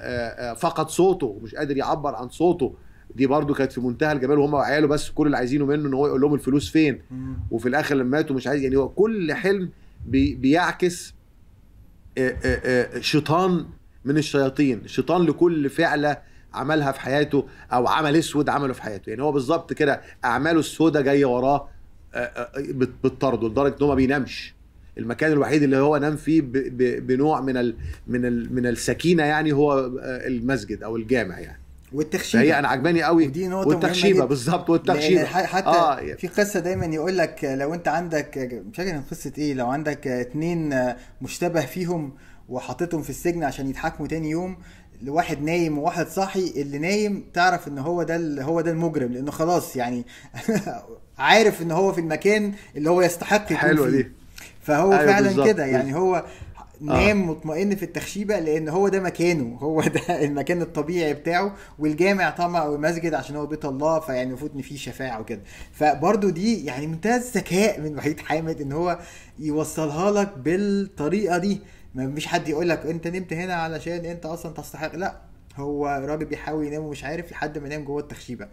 فقد صوته مش قادر يعبر عن صوته دي برضو كانت في منتهى الجمال وهم وعياله بس كل اللي عايزينه منه ان هو يقول لهم الفلوس فين وفي الاخر لما ماتوا مش عايز يعني هو كل حلم بي بيعكس شيطان من الشياطين شيطان لكل فعله عملها في حياته او عمل اسود عمله في حياته يعني هو بالظبط كده اعماله السوداء جايه وراه آه، آه، بتطرده لدرجه ان هو ما بينامش المكان الوحيد اللي هو نام فيه بنوع من ال من ال من السكينه يعني هو آه، المسجد او الجامع يعني والتخشيبه هي انا عجباني قوي ودي نقطه والتخشيبه بالظبط والتخشيبه حتى آه. في قصه دايما يقول لك لو انت عندك مش فاكر قصه ايه لو عندك اتنين مشتبه فيهم وحاططهم في السجن عشان يتحاكموا تاني يوم لواحد نايم وواحد صاحي اللي نايم تعرف ان هو ده هو ده المجرم لانه خلاص يعني عارف ان هو في المكان اللي هو يستحق يكون حلوه دي فهو أيوة فعلا كده يعني هو آه. نام آه. مطمئن في التخشيبه لان هو ده مكانه هو ده المكان الطبيعي بتاعه والجامع طبعا او المسجد عشان هو بيت الله فيعني المفروض ان فيه شفاعه وكده فبرضه دي يعني منتهى الذكاء من وحيد حامد ان هو يوصلها لك بالطريقه دي ما فيش حد يقول لك انت نمت هنا علشان انت اصلا تستحق لا هو راجل بيحاول ينام ومش عارف لحد ما ينام جوه التخشيبه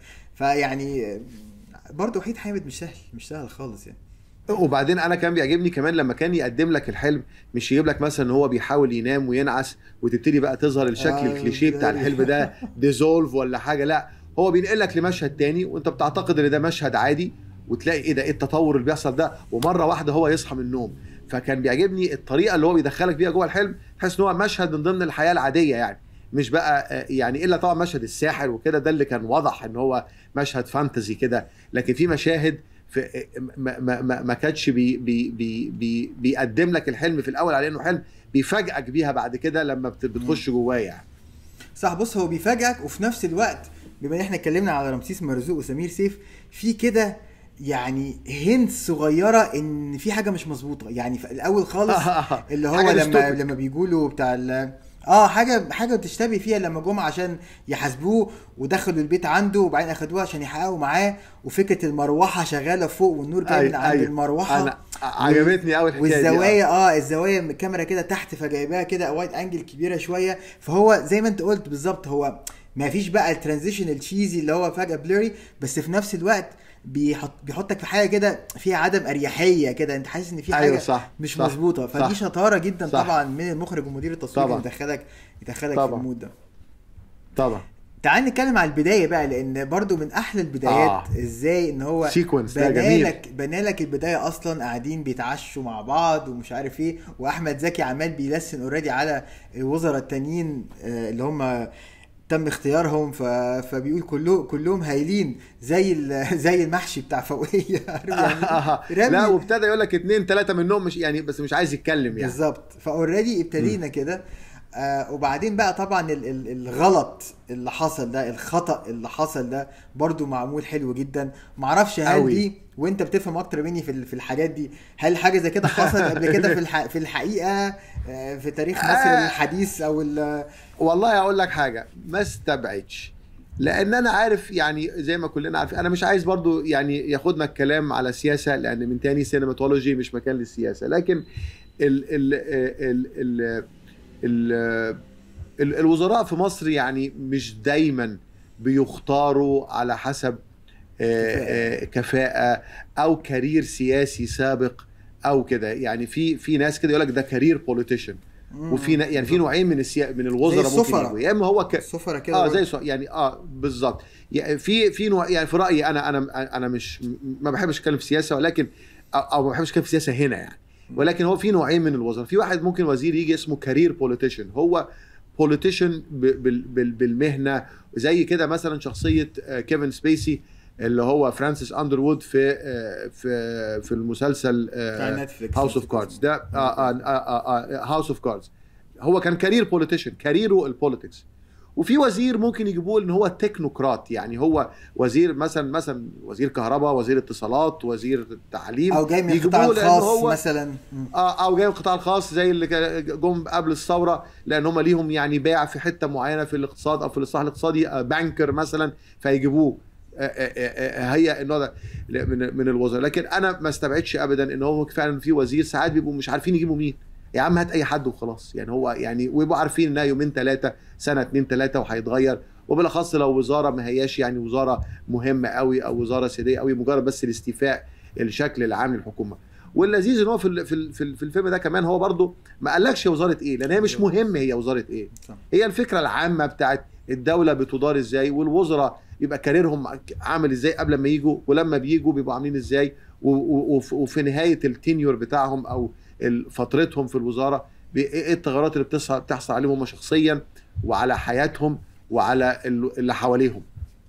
فيعني برضه وحيد حامد مش سهل مش سهل خالص يعني وبعدين انا كان بيعجبني كمان لما كان يقدم لك الحلم مش يجيب لك مثلا ان هو بيحاول ينام وينعس وتبتدي بقى تظهر الشكل آه الكليشيه بتاع الحلم ده ديزولف ولا حاجه لا هو بينقل لك لمشهد تاني وانت بتعتقد ان ده مشهد عادي وتلاقي ايه ده ايه التطور اللي بيحصل ده ومره واحده هو يصحى من النوم فكان بيعجبني الطريقه اللي هو بيدخلك بيها جوه الحلم تحس ان هو مشهد من ضمن الحياه العاديه يعني مش بقى آه، يعني الا طبعا مشهد الساحر وكده ده اللي كان واضح ان هو مشهد فانتزي كده لكن في مشاهد في آه، ما, ما, ما كانتش بي بي بي بي بيقدم لك الحلم في الاول على انه حلم بيفاجئك بيها بعد كده لما بتخش جواه يعني صح بص هو بيفاجئك وفي نفس الوقت بما ان احنا اتكلمنا على رمسيس مرزوق وسمير سيف في كده يعني هنت صغيره ان في حاجه مش مظبوطه يعني في الاول خالص اللي هو لما لما بيقولوا بتاع اه حاجه حاجه تشتبه فيها لما جم عشان يحاسبوه ودخلوا البيت عنده وبعدين اخدوه عشان يحققوا معاه وفكره المروحه شغاله فوق والنور جاي من عند المروحه انا عجبتني قوي الحكايه والزوايا اه الزوايا من الكاميرا كده تحت فجايباها كده وايد انجل كبيره شويه فهو زي ما انت قلت بالظبط هو ما فيش بقى الترانزيشن التشيزي اللي هو فجاه بلوري بس في نفس الوقت بيحط بيحطك في حاجه كده فيها عدم اريحيه كده انت حاسس ان في حاجه أيوة صح مش صح مظبوطه فدي صح شطاره جدا صح طبعا من المخرج ومدير التصوير طبعا. اللي يدخلك يدخلك في طبعا. المود ده طبعا تعال نتكلم على البدايه بقى لان برضو من احلى البدايات آه. ازاي ان هو سيكونس ده جميل بنالك بنالك البدايه اصلا قاعدين بيتعشوا مع بعض ومش عارف ايه واحمد زكي عمال بيلسن اوريدي على الوزراء التانيين آه، اللي هم تم اختيارهم ف... فبيقول كله كلهم هايلين زي ال... زي المحشي بتاع فوقيه عارف يعني لا رمي- وابتدى يقول لك اتنين تلاته منهم مش يعني بس مش عايز يتكلم يعني بالظبط فاوريدي ابتدينا كده آه وبعدين بقى طبعا ال- ال- الغلط اللي حصل ده الخطا اللي حصل ده برضو معمول حلو جدا معرفش هل أوي. دي وانت بتفهم اكتر مني في ال- في الحاجات دي هل حاجه زي كده حصلت قبل كده في الح... في الحقيقه آه في تاريخ مصر آه. الحديث او ال... والله اقول لك حاجه ما استبعدش لان انا عارف يعني زي ما كلنا عارفين انا مش عايز برضو يعني ياخدنا الكلام على سياسه لان من تاني سينماتولوجي مش مكان للسياسه لكن ال ال ال ال ال ال الوزراء في مصر يعني مش دايما بيختاروا على حسب آه، آه، كفاءه او كارير سياسي سابق او كده يعني في في ناس كده يقول لك ده كارير بوليتيشن وفي نا- يعني في نوعين من السيا... من الوزراء ممكن السفراء. يجوا يا اما هو ك... السفرة كده اه برضو. زي سو... يعني اه بالظبط يعني في في نوع يعني في رايي انا انا انا مش ما بحبش اتكلم في سياسه ولكن او أو ما بحبش اتكلم في سياسه هنا يعني ولكن هو في نوعين من الوزراء في واحد ممكن وزير يجي اسمه كارير بوليتيشن هو بوليتيشن بالمهنه زي كده مثلا شخصيه آه، كيفن سبيسي اللي هو فرانسيس اندروود في آه، في في المسلسل بتاع نتفليكس. هاوس اوف كاردز ده هاوس اوف كاردز هو كان كارير بوليتيشن كاريره البوليتكس وفي وزير ممكن يجيبوه ان هو تكنوقراط يعني هو وزير مثلا مثلا وزير كهرباء وزير اتصالات وزير تعليم او جاي من يجيبوه القطاع لأن الخاص هو مثلا مم. آه، او جاي من القطاع الخاص زي اللي كا- جم قبل الثوره لان هم ليهم يعني باع في حته معينه في الاقتصاد او في الاصلاح الاقتصادي آه، بانكر مثلا فيجيبوه آه، آه، آه، آه، هي النوع ده من من الوزراء لكن انا ما استبعدش ابدا ان هو فعلا في وزير ساعات بيبقوا مش عارفين يجيبوا مين يا عم هات اي حد وخلاص يعني هو يعني ويبقوا عارفين انها يومين ثلاثه سنه اتنين ثلاثه وهيتغير وبالاخص لو وزاره ما هياش يعني وزاره مهمه قوي او وزاره سياديه قوي مجرد بس الاستيفاء الشكل العام للحكومه واللذيذ ان هو في ال- في ال- في ال- في الفيلم ده كمان هو برضه ما قالكش وزاره ايه لان هي مش مهم هي وزاره ايه صح. هي الفكره العامه بتاعت الدوله بتدار ازاي والوزراء يبقى كاريرهم عامل ازاي قبل ما يجوا ولما بيجوا بيبقوا عاملين ازاي و- و- وف- وفي نهايه التينيور بتاعهم او ال- فترتهم في الوزاره بي- ايه التغيرات اللي بتص- بتحصل عليهم هم شخصيا وعلى حياتهم وعلى ال- اللي حواليهم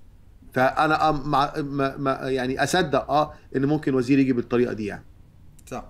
فانا آه مع ما ما يعني اصدق اه ان ممكن وزير يجي بالطريقه دي يعني صح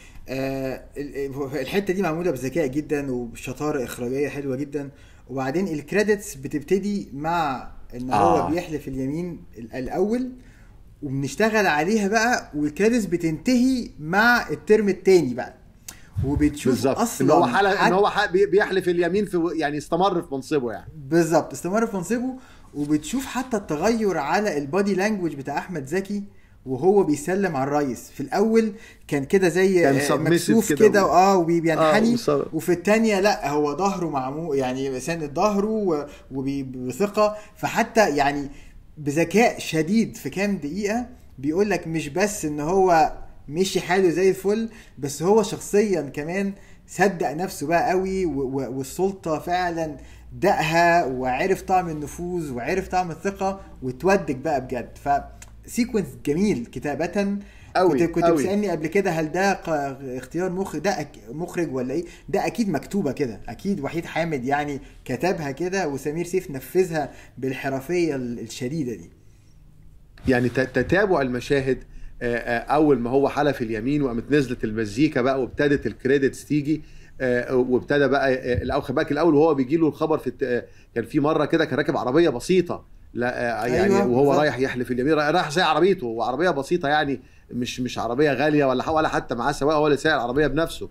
آه ال- الحته دي معموله بذكاء جدا وبشطاره اخراجيه حلوه جدا وبعدين الكريدتس بتبتدي مع ان هو آه. بيحلف اليمين ال- الاول وبنشتغل عليها بقى والكريدتس بتنتهي مع الترم التاني بقى وبتشوف بالظبط اصلا ان هو حلق ان حد- هو ح- بي- بيحلف اليمين في يعني استمر في منصبه يعني بالظبط استمر في منصبه وبتشوف حتى التغير على البودي لانجوج بتاع احمد زكي وهو بيسلم على الريس في الاول كان كده زي كان آه، submissive مكسوف كده كده و- اه وبينحني وصار- وفي التانية لا هو ظهره معمول يعني ساند ظهره وبثقة فحتى يعني بذكاء شديد في كام دقيقة بيقول لك مش بس ان هو مشي حاله زي الفل بس هو شخصيا كمان صدق نفسه بقى قوي و- و- والسلطة فعلا دقها وعرف طعم النفوذ وعرف طعم الثقة وتودك بقى بجد ف سيكونس جميل كتابة أوي، كنت كنت أوي. بتسالني قبل كده هل ده ق- اختيار مخرج ده أك- مخرج ولا ايه ده اكيد مكتوبه كده اكيد وحيد حامد يعني كتبها كده وسمير سيف نفذها بالحرفيه ال- الشديده دي يعني ت- تتابع المشاهد آه، آه، اول ما هو حلف اليمين وقامت نزلت المزيكا بقى وابتدت الكريدتس تيجي آه، وابتدى بقى آه، الاول خد بالك الاول وهو بيجي له الخبر في الت- آه، كان في مره كده كان راكب عربيه بسيطه لا آه، يعني أيوة، وهو بالظبط. رايح يحلف اليمين رايح رايح زي عربيته وعربيه بسيطه يعني مش مش عربيه غاليه ولا ح- ولا حتى معاه سواق هو اللي سايق العربيه بنفسه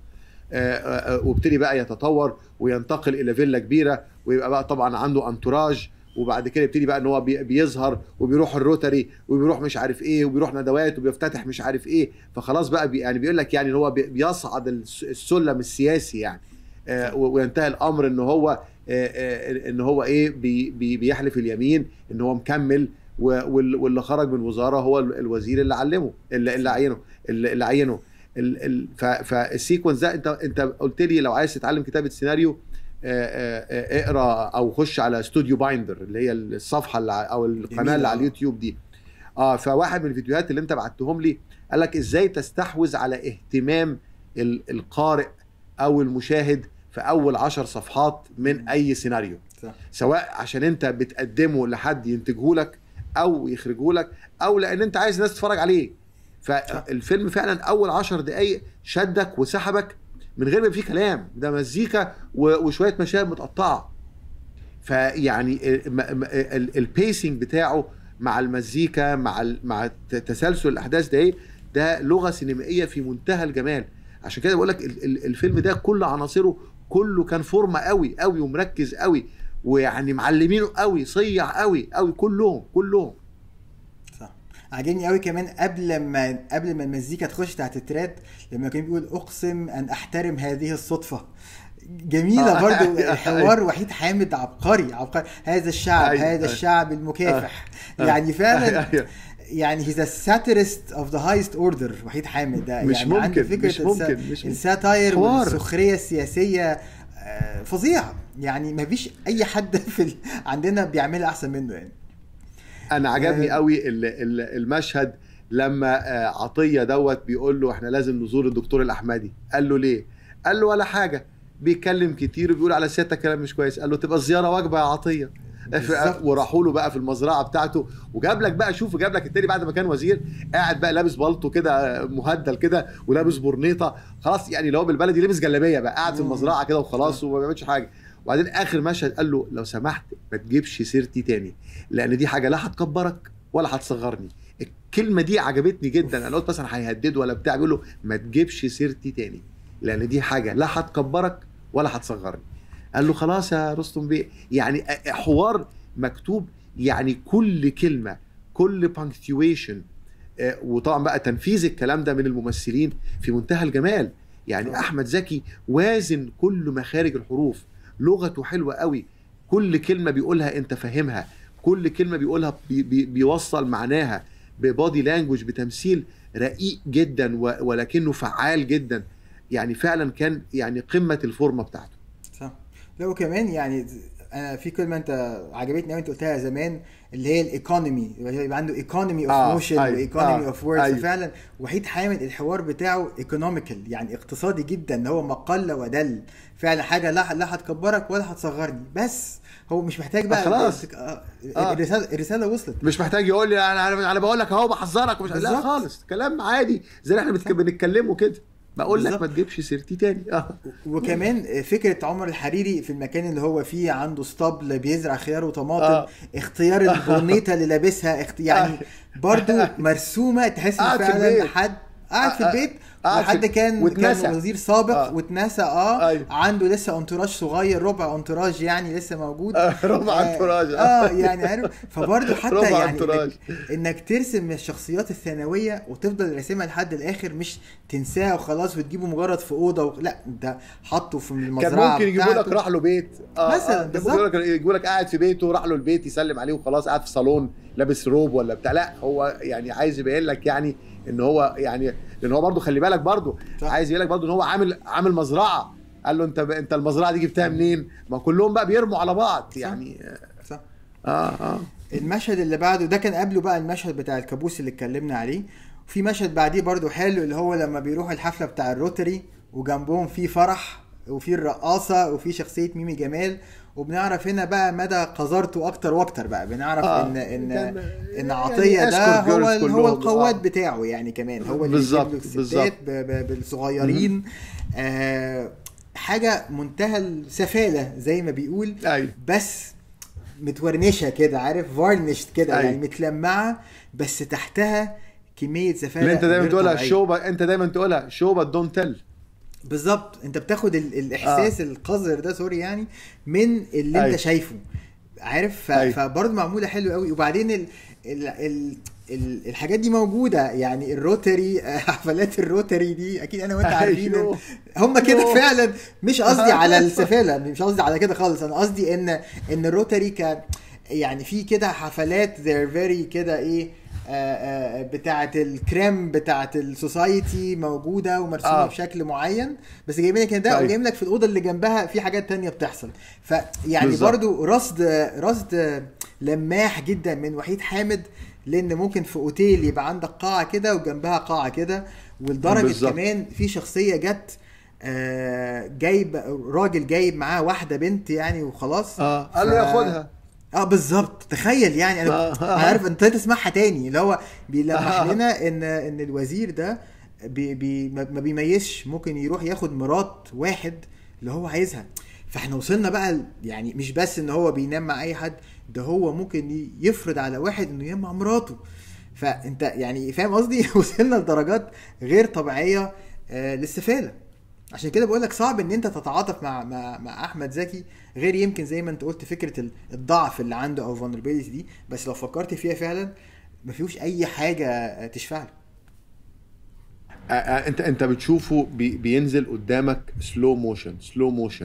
آه، آه، آه، وابتدي بقى يتطور وينتقل الى فيلا كبيره ويبقى بقى طبعا عنده انتوراج وبعد كده يبتدي بقى ان هو بي- بيظهر وبيروح الروتري وبيروح مش عارف ايه وبيروح ندوات وبيفتتح مش عارف ايه فخلاص بقى بي يعني بيقول لك يعني ان هو بي- بيصعد الس- السلم السياسي يعني آه، و- وينتهي الامر ان هو آه، آه، ان هو ايه بي بي بيحلف اليمين ان هو مكمل و- وال- واللي خرج من وزاره هو ال- الوزير اللي علمه اللي, اللي عينه اللي اللي عينه ال- ال- ف- فالسيكونس ده انت انت قلت لي لو عايز تتعلم كتابه سيناريو آه، آه، آه، اقرا او خش على استوديو بايندر اللي هي الصفحه اللي ع- او القناه جميلة، اللي على آه. اليوتيوب دي اه فواحد من الفيديوهات اللي انت بعتهم لي قال لك ازاي تستحوذ على اهتمام ال- القارئ او المشاهد في اول عشر صفحات من اي سيناريو صح. سواء عشان انت بتقدمه لحد ينتجه لك او يخرجه لك او لان انت عايز الناس تتفرج عليه فالفيلم فعلا اول عشر دقايق شدك وسحبك من غير ما فيه كلام ده مزيكا و- وشويه مشاهد متقطعه فيعني البيسنج بتاعه مع المزيكا مع ال- مع ت- تسلسل الاحداث ده ايه ده لغه سينمائيه في منتهى الجمال عشان كده بقول لك ال- ال- الفيلم ده كل عناصره كله كان فورمه قوي قوي ومركز قوي ويعني معلمينه قوي صيع قوي قوي كلهم كلهم صح عاجبني قوي كمان قبل ما قبل ما المزيكا تخش تحت التراد لما كان بيقول اقسم ان احترم هذه الصدفه جميله آه، برضو أيوة. حوار وحيد حامد عبقري عبقري هذا الشعب أيوة، هذا أيوة. الشعب المكافح آه. يعني فعلا أيوة. يعني هيز ساتيرست اوف ذا هايست اوردر وحيد حامد ده مش يعني عنده ممكن، فكره مش ممكن، مش ممكن. الساتاير حوار. والسخريه السياسيه آه، فظيعه يعني ما فيش اي حد في ال... عندنا بيعملها احسن منه يعني انا عجبني آه. قوي ال- ال- المشهد لما آه، عطيه دوت بيقول له احنا لازم نزور الدكتور الاحمدي قال له ليه قال له ولا حاجه بيتكلم كتير وبيقول على سيادتك كلام مش كويس قال له تبقى الزياره واجبه يا عطيه بالظبط. وراحوا له بقى في المزرعه بتاعته وجاب لك بقى شوف جاب لك التاني بعد ما كان وزير قاعد بقى لابس بالطو كده مهدل كده ولابس برنيطه خلاص يعني اللي هو بالبلدي لابس جلابيه بقى قاعد في مم. المزرعه كده وخلاص وما بيعملش حاجه وبعدين اخر مشهد قال له لو سمحت ما تجيبش سيرتي تاني لان دي حاجه لا هتكبرك ولا هتصغرني الكلمه دي عجبتني جدا انا قلت مثلا هيهدد ولا بتاع بيقول له ما تجيبش سيرتي تاني لان دي حاجه لا هتكبرك ولا هتصغرني قال له خلاص يا رستم بيه يعني حوار مكتوب يعني كل كلمه كل بانكتويشن وطبعا بقى تنفيذ الكلام ده من الممثلين في منتهى الجمال يعني طبعا. احمد زكي وازن كل مخارج الحروف لغته حلوه قوي كل كلمه بيقولها انت فاهمها كل كلمه بيقولها بي بي بيوصل معناها ببادي لانجوج بتمثيل رقيق جدا و- ولكنه فعال جدا يعني فعلا كان يعني قمه الفورمه بتاعته صح لا وكمان يعني انا في كلمه انت عجبتني قوي انت قلتها زمان اللي هي الايكونومي يبقى عنده ايكونومي اوف آه، موشن أيوة، وايكونومي آه، اوف ووردز أيوة. فعلا وحيد حامد الحوار بتاعه ايكونوميكال يعني اقتصادي جدا هو ما قل ودل فعلا حاجه لا لا هتكبرك ولا هتصغرني بس هو مش محتاج بقى آه، خلاص. آه، آه. الرساله الرساله وصلت مش محتاج يقول لي انا انا, أنا بقول لك اهو بحذرك ومش لا بالظبط. خالص كلام عادي زي اللي احنا بنتك- بنتكلمه كده بقول لك بالظبط. ما تجيبش سيرتي تاني اه وكمان فكره عمر الحريري في المكان اللي هو فيه عنده اسطبل بيزرع خيار وطماطم آه. اختيار البورنيطه اللي لابسها اخت... يعني برضو مرسومه تحس ان قاعد في فعلا البيت. حد قاعد في آه، آه، البيت قاعد في- وحد كان واتنسى. كان وزير سابق آه. واتنسى اه أيوة. عنده لسه انتراج صغير ربع انتراج يعني لسه موجود آه، ربع آه، انتراج. اه يعني عارف فبرضه حتى ربع يعني انتراج. إنك, انك ترسم الشخصيات الثانويه وتفضل راسمها لحد الاخر مش تنساها وخلاص وتجيبه مجرد في اوضه و... لا انت حاطه في المزرعه كان ممكن يجيبوا لك بتاعته. راح له بيت آه مثلاً، آه بالظبط. يجيبوا لك يجيبوا لك قاعد في بيته راح له البيت يسلم عليه وخلاص قاعد في صالون لابس روب ولا بتاع لا هو يعني عايز يبين لك يعني ان هو يعني لان هو برضه خلي بالك برضه صح. عايز يبين لك برضه ان هو عامل عامل مزرعه قال له انت انت المزرعه دي جبتها منين؟ ما كلهم بقى بيرموا على بعض يعني صح اه اه المشهد اللي بعده ده كان قبله بقى المشهد بتاع الكابوس اللي اتكلمنا عليه في مشهد بعديه برضو حلو اللي هو لما بيروح الحفله بتاع الروتري وجنبهم في فرح وفي الرقاصه وفي شخصيه ميمي جمال وبنعرف هنا بقى مدى قذارته اكتر واكتر بقى بنعرف آه. ان ان كان- ان يعني عطيه ده escort هو girls هو كلهم. القواد آه. بتاعه يعني كمان هو اللي بالظبط، بيجيب له الستات بالظبط. ب- ب- بالصغيرين آه حاجه منتهى السفاله زي ما بيقول ايوه بس متورنشه كده عارف فارنشت كده أيوة. يعني متلمعه بس تحتها كميه زفاله اللي انت دايما غير تقولها طبيعية. شوبه انت دايما تقولها شوبه دون تل بالظبط انت بتاخد ال- الاحساس آه. القذر ده سوري يعني من اللي أيوة. انت شايفه عارف ف... أيوة. فبرضه معموله حلو قوي وبعدين ال... ال... ال... ال... الحاجات دي موجوده يعني الروتري حفلات الروتري دي اكيد انا وانت عارفين أيوه. هم كده أيوه. فعلا مش قصدي على السفاله مش قصدي على كده خالص انا قصدي ان ان الروتري كان يعني في كده حفلات they're very كده ايه آه، آه، بتاعه الكريم بتاعه السوسايتي موجوده ومرسومه آه. بشكل معين بس جايبين لك ده طيب. وجايبين لك في الاوضه اللي جنبها في حاجات تانية بتحصل فيعني بالظبط. برضو رصد رصد لماح جدا من وحيد حامد لان ممكن في اوتيل يبقى عندك قاعه كده وجنبها قاعه كده ولدرجه بالظبط. كمان في شخصيه جت آه، جايب راجل جايب معاه واحده بنت يعني وخلاص اه قال له ف- ياخدها اه بالظبط تخيل يعني انا آه. انا عارف انت تسمعها تاني اللي هو بيلمح آه. لنا ان ان الوزير ده بي بي ما ما بيميزش ممكن يروح ياخد مرات واحد اللي هو عايزها فاحنا وصلنا بقى ل- يعني مش بس ان هو بينام مع اي حد ده هو ممكن ي- يفرض على واحد انه ينام مع مراته فانت يعني فاهم قصدي وصلنا لدرجات غير طبيعيه آه للسفاله عشان كده بقول لك صعب ان انت تتعاطف مع مع مع احمد زكي غير يمكن زي ما انت قلت فكره ال- الضعف اللي عنده او vulnerability دي بس لو فكرت فيها فعلا ما فيهوش اي حاجه آه، تشفع له آه، آه، انت انت بتشوفه بي بينزل قدامك سلو موشن سلو موشن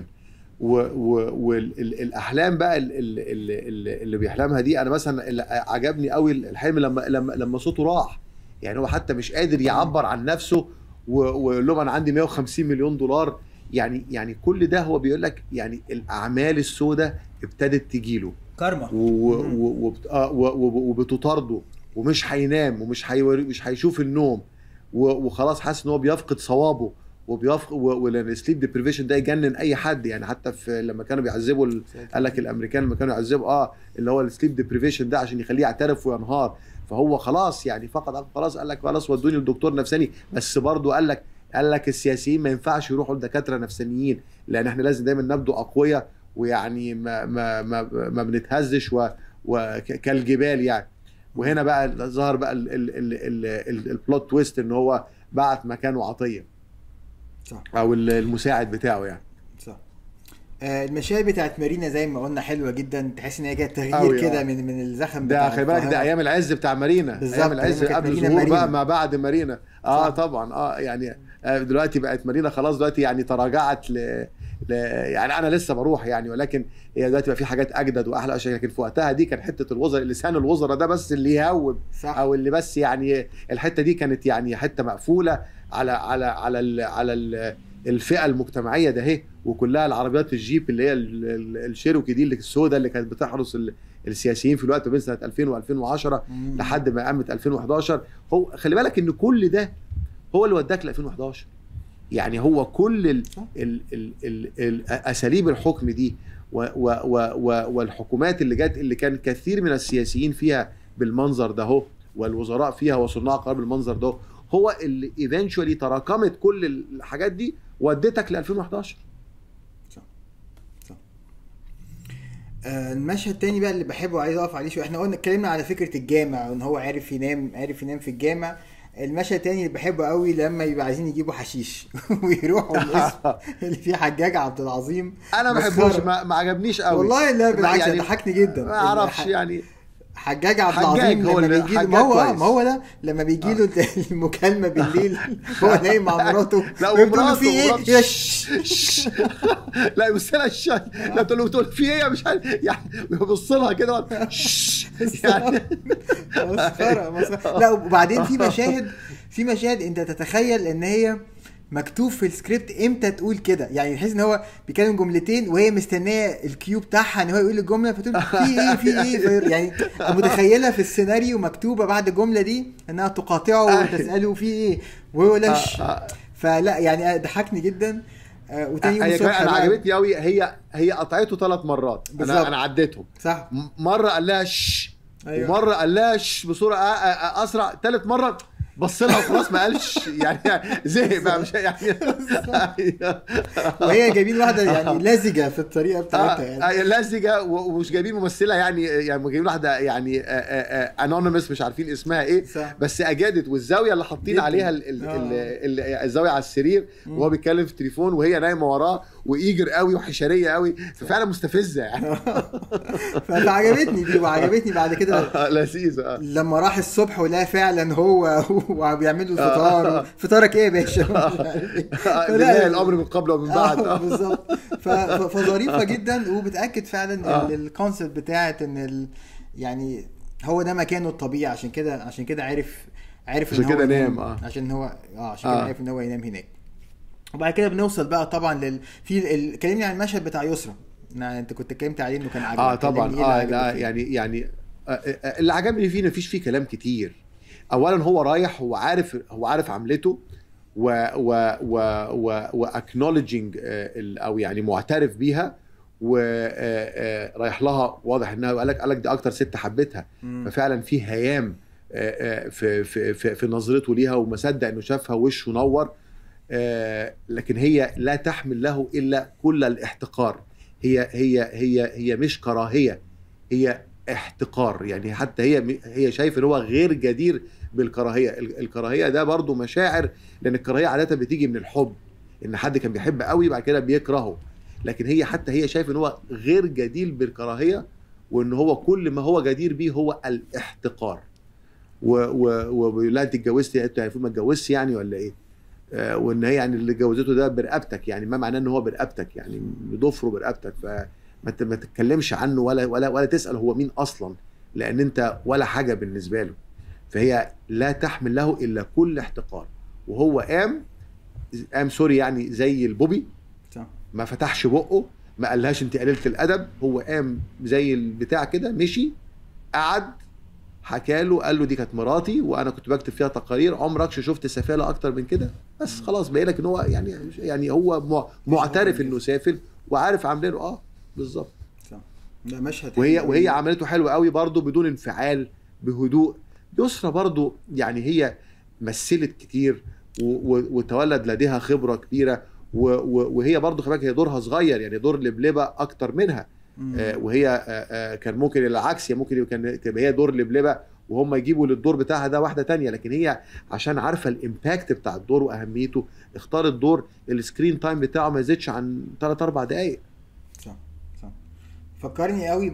والاحلام بقى ال- ال- ال- ال- اللي بيحلمها دي انا مثلا اللي عجبني قوي الحلم لما لما لما صوته راح يعني هو حتى مش قادر يعبر عن نفسه و- ويقول لهم انا عندي 150 مليون دولار يعني يعني كل ده هو بيقول لك يعني الاعمال السوداء ابتدت تجيله كارما و- و- وبت- آه، و- و- وبتطارده ومش هينام ومش هيوري مش هيشوف النوم و- وخلاص حاسس ان هو بيفقد صوابه وبيفقد ولان السليب ديبريفيشن ده يجنن اي حد يعني حتى في لما كانوا بيعذبوا ال- قال لك الامريكان لما كانوا يعذبوا اه اللي هو السليب ديبريفيشن ده عشان يخليه يعترف وينهار فهو خلاص يعني فقد عقله، خلاص قال لك خلاص ودوني لدكتور نفساني بس برضه قال لك قال لك السياسيين ما ينفعش يروحوا لدكاتره نفسانيين لان احنا لازم دايما نبدو اقوياء ويعني ما ما ما, ما بنتهزش و وكالجبال يعني وهنا بقى ظهر بقى ال- ال- ال- ال- ال- البلوت تويست ان هو بعت مكانه عطيه صح او ال- المساعد بتاعه يعني صح آه، المشاهد بتاعت مارينا زي ما قلنا حلوه جدا تحس ان هي جايه أوي، تغيير آه. كده من من الزخم ده بتاع خلي بالك ده القاهرة. ايام العز بتاع مارينا بالظبط، ايام العز أيام كانت قبل مارينا ظهور بقى مارينا. ما بعد مارينا اه صح. طبعا اه يعني آه دلوقتي بقت مارينا خلاص دلوقتي يعني تراجعت ل... ل... يعني انا لسه بروح يعني ولكن هي دلوقتي بقى في حاجات اجدد واحلى اشياء لكن في وقتها دي كان حته الوزراء لسان الوزراء ده بس اللي يهوب صح او اللي بس يعني الحته دي كانت يعني حته مقفوله على على على ال على ال الفئه المجتمعيه ده اهي وكلها العربيات الجيب اللي هي ال- ال- الشيروكي دي اللي السوداء اللي كانت بتحرس ال- السياسيين في الوقت بين سنه 2000 و2010 مم. لحد ما قامت 2011 هو خلي بالك ان كل ده هو اللي وداك ل 2011 يعني هو كل ال صح. ال ال ال ال اساليب الحكم دي و و و و والحكومات اللي جت اللي كان كثير من السياسيين فيها بالمنظر ده هو والوزراء فيها وصناع قرار بالمنظر ده هو اللي ايفينشولي تراكمت كل الحاجات دي ودتك ل 2011 آه، المشهد التاني بقى اللي بحبه وعايز اقف عليه شويه احنا قلنا اتكلمنا على فكره الجامع وان هو عارف ينام عارف ينام في الجامع المشهد التاني اللي بحبه قوي لما يبقى عايزين يجيبوا حشيش ويروحوا القسم اللي فيه حجاج عبد العظيم انا ما مسخرة. بحبوش ما, ما عجبنيش قوي والله لا بالعكس يعني ضحكني جدا ما اعرفش الح- يعني حجاج عبد حجاج العظيم هو لما اللي- بيجي له حجاج ما هو آه، كويس. ما هو ده لما بيجي له المكالمه بالليل هو نايم مع مراته لا وهي بتقول له ومراته في ايه ومراته يا شش- شش. لا يبص لها الشاي لا تقول له تقول في ايه مش عارف يعني بيبص لها كده وقت- شش. يعني مسخره مسخره لا وبعدين في مشاهد في مشاهد انت تتخيل ان هي مكتوب في السكريبت امتى تقول كده يعني تحس ان هو بيتكلم جملتين وهي مستنيه الكيو بتاعها ان هو يقول الجمله فتقول في ايه في ايه في يعني متخيله في السيناريو مكتوبه بعد الجمله دي انها تقاطعه وتساله في ايه وهو لش آه، آه. فلا يعني ضحكني جدا آه، وتاني يوم هي كمان الصبح انا بقى- عجبتني قوي هي هي قطعته ثلاث مرات بالظبط. انا انا عديتهم صح م- مره قال لها شش أيوة. ومره قال لها شش بسرعه أ- أ- اسرع ثالث مره بص لها وخلاص ما قالش يعني زهق بقى مش يعني وهي جايبين واحده يعني لزجه في الطريقه بتاعتها يعني آه لزجه ومش جايبين ممثله يعني يعني جايبين واحده يعني انونيمس مش عارفين اسمها ايه صح. بس اجادت والزاويه اللي حاطين جداً. عليها ال ال آه. ال ال الزاويه على السرير وهو بيتكلم في التليفون وهي نايمه وراه وايجر قوي وحشريه قوي ففعلا مستفزه يعني فعجبتني دي وعجبتني بعد كده لذيذه آه. لما راح الصبح ولقى فعلا هو وبيعملوا الفطار فطارك ايه يا باشا مش عارف إيه. فلا- بالله الامر من قبل ومن بعد آه، آه. بالظبط ف- ف- فظريفه جدا وبتاكد فعلا آه. الكونسيبت بتاعت ان ال... يعني هو ده مكانه الطبيعي عشان كده عشان كده عارف عارف عشان ان هو كده ينام نام، آه. عشان هو اه عشان كده آه. عارف ان هو ينام هناك وبعد كده بنوصل بقى طبعا لل في ال... كلمني عن المشهد بتاع يسرا يعني انت كنت اتكلمت عليه انه كان عاجبك اه طبعا كلمني إيه اللي اه عجبك لا فيه؟ يعني يعني آه، آه، اللي عجبني فيه مفيش فيه كلام كتير اولا هو رايح هو عارف هو عارف عملته و و و و واكنولجينج او يعني معترف بيها ورايح لها واضح انها قال لك قال لك دي اكتر ست حبتها مم. ففعلا في هيام آه، آه، في في في, في نظرته ليها ومصدق انه شافها وشه نور آه، لكن هي لا تحمل له الا كل الاحتقار هي هي هي هي مش كراهيه هي احتقار يعني حتى هي هي شايفه ان هو غير جدير بالكراهيه ال- الكراهيه ده برضو مشاعر لان الكراهيه عاده بتيجي من الحب ان حد كان بيحب قوي بعد كده بيكرهه لكن هي حتى هي شايفه ان هو غير جدير بالكراهيه وان هو كل ما هو جدير بيه هو الاحتقار و و وبيقول لها انت اتجوزتي انت المفروض ما اتجوزتي يعني ولا ايه؟ آه وان هي يعني اللي جوزته ده برقبتك يعني ما معناه ان هو برقبتك يعني بضفره برقبتك فما ت- ما تتكلمش عنه ولا ولا ولا تسال هو مين اصلا لان انت ولا حاجه بالنسبه له فهي لا تحمل له الا كل احتقار وهو قام قام سوري يعني زي البوبي صح. ما فتحش بقه ما قالهاش انت قليله الادب هو قام زي البتاع كده مشي قعد حكى له قال له دي كانت مراتي وانا كنت بكتب فيها تقارير عمرك شفت سفاله اكتر من كده بس خلاص باين لك ان هو يعني يعني هو مع- معترف انه سافل وعارف عاملينه اه بالظبط صح. ده مشهد وهي حلو وهي أوي. عملته حلو قوي برضه بدون انفعال بهدوء يسرى برضه يعني هي مثلت كتير و- و- وتولد لديها خبره كبيره و- و- وهي برضه خلي بالك هي دورها صغير يعني دور لبلبه اكتر منها مم. آه، وهي آه، آه، كان ممكن العكس يعني ممكن كان تبقى هي دور لبلبه وهم يجيبوا للدور بتاعها ده واحده تانية لكن هي عشان عارفه الامباكت بتاع الدور واهميته اختارت دور السكرين تايم بتاعه ما يزيدش عن 3 4 دقائق صح صح فكرني قوي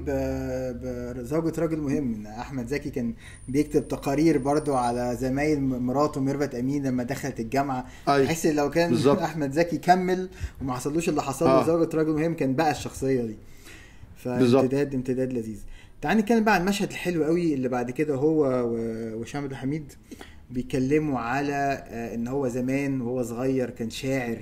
ب- بزوجة راجل مهم ان احمد زكي كان بيكتب تقارير برضو على زمايل م- مراته ميرفت امين لما دخلت الجامعه أي. تحس إن لو كان بالظبط. احمد زكي كمل وما حصلوش اللي حصل له آه. زوجة راجل مهم كان بقى الشخصيه دي بالظبط. فامتداد امتداد لذيذ تعال نتكلم بقى عن المشهد الحلو قوي اللي بعد كده هو و- وهشام عبد الحميد بيتكلموا على آه، ان هو زمان وهو صغير كان شاعر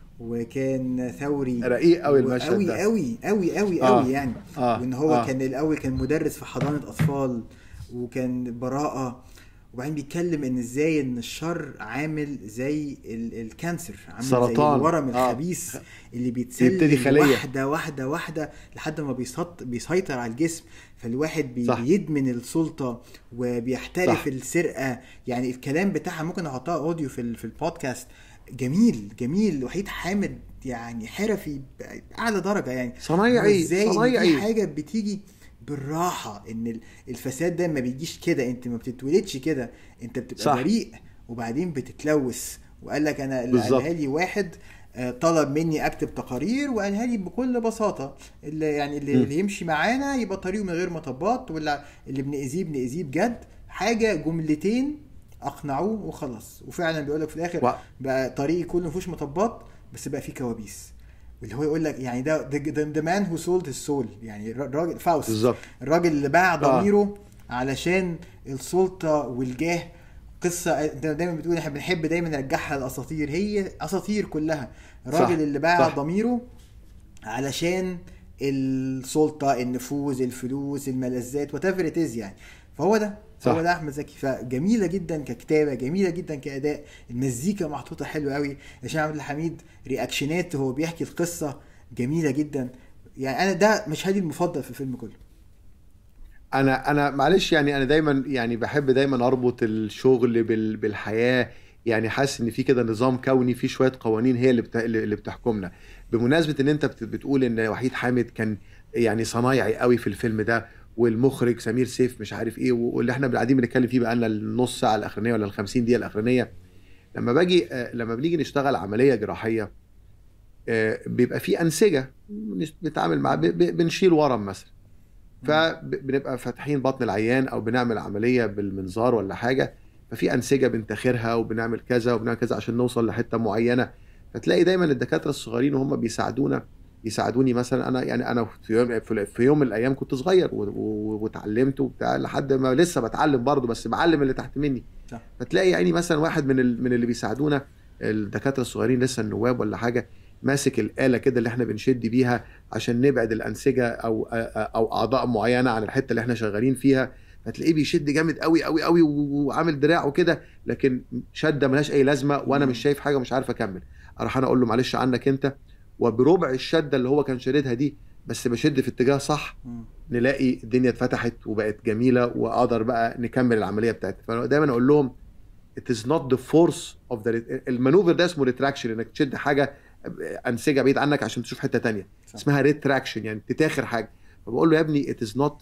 وكان ثوري رقيق قوي المشهد قوي ده قوي قوي قوي آه. قوي يعني آه. وان هو آه. كان الاول كان مدرس في حضانه اطفال وكان براءه وبعدين بيتكلم ان ازاي ان الشر عامل زي ال- الكانسر عامل سرطان. زي الورم آه. الخبيث اللي يبتدي بيتسلل خلية. واحده واحده واحده لحد ما بيسط بيسيطر على الجسم فالواحد بي صح. بيدمن السلطه وبيحترف صح. السرقه يعني الكلام بتاعها ممكن احطها اوديو في ال- في البودكاست جميل جميل وحيد حامد يعني حرفي باعلى درجه يعني صنايعي ازاي دي صنايعي حاجه بتيجي بالراحه ان ال- الفساد ده ما بيجيش كده انت ما بتتولدش كده انت بتبقى صح. بريء وبعدين بتتلوث وقال لك انا اللي بالظبط. قالها لي واحد آه، طلب مني اكتب تقارير وقالها لي بكل بساطه اللي يعني اللي, م. اللي يمشي معانا يبقى طريقه من غير مطبات ولا اللي بنأذيه بنأذيه بجد حاجه جملتين اقنعوه وخلاص وفعلا بيقول لك في الاخر و- بقى طريقي كله ما فيهوش مطبات بس بقى فيه كوابيس واللي هو يقول لك يعني ده ذا مان هو سولد هيز سول يعني الراجل فاوست بالظبط الراجل اللي باع آه. ضميره علشان السلطه والجاه قصه انت دايما بتقول احنا بنحب دايما نرجعها للاساطير هي اساطير كلها الراجل صح، اللي باع صح. ضميره علشان السلطه النفوذ الفلوس الملذات وات ايفر يعني فهو ده صح. هو ده احمد زكي فجميله جدا ككتابه جميله جدا كاداء المزيكا محطوطه حلو قوي هشام عبد الحميد رياكشنات وهو بيحكي القصه جميله جدا يعني انا ده مشهدي المفضل في الفيلم كله انا انا معلش يعني انا دايما يعني بحب دايما اربط الشغل بال بالحياه يعني حاسس ان في كده نظام كوني في شويه قوانين هي اللي بت... اللي بتحكمنا بمناسبه ان انت بت... بتقول ان وحيد حامد كان يعني صنايعي قوي في الفيلم ده والمخرج سمير سيف مش عارف ايه واللي احنا قاعدين بنتكلم فيه بقالنا النص ساعه الاخرانيه ولا ال 50 دقيقه الاخرانيه لما باجي آه، لما بنيجي نشتغل عمليه جراحيه آه، بيبقى في انسجه بنتعامل مع ب- ب- بنشيل ورم مثلا فبنبقى فاتحين بطن العيان او بنعمل عمليه بالمنظار ولا حاجه ففي انسجه بنتاخرها وبنعمل كذا وبنعمل كذا عشان نوصل لحته معينه فتلاقي دايما الدكاتره الصغيرين وهم بيساعدونا يساعدوني مثلا انا يعني انا في يوم في في يوم من الايام كنت صغير و- و- واتعلمت وبتاع لحد ما لسه بتعلم برضه بس بعلم اللي تحت مني صح. فتلاقي يعني مثلا واحد من ال- من اللي بيساعدونا الدكاتره الصغيرين لسه النواب ولا حاجه ماسك الاله كده اللي احنا بنشد بيها عشان نبعد الانسجه او او اعضاء معينه عن الحته اللي احنا شغالين فيها فتلاقيه بيشد جامد قوي قوي قوي وعامل دراعه كده لكن شده ملهاش اي لازمه وانا مم. مش شايف حاجه ومش عارف اكمل اروح انا اقول له معلش عنك انت وبربع الشده اللي هو كان شاددها دي بس بشد في اتجاه صح مم. نلاقي الدنيا اتفتحت وبقت جميله واقدر بقى نكمل العمليه بتاعتنا فانا دايما اقول لهم it is not the force of the المانوفر ده اسمه ريتراكشن انك تشد حاجه انسجه بعيد عنك عشان تشوف حته تانية صح. اسمها ريتراكشن يعني تتاخر حاجه فبقول له يا ابني it is not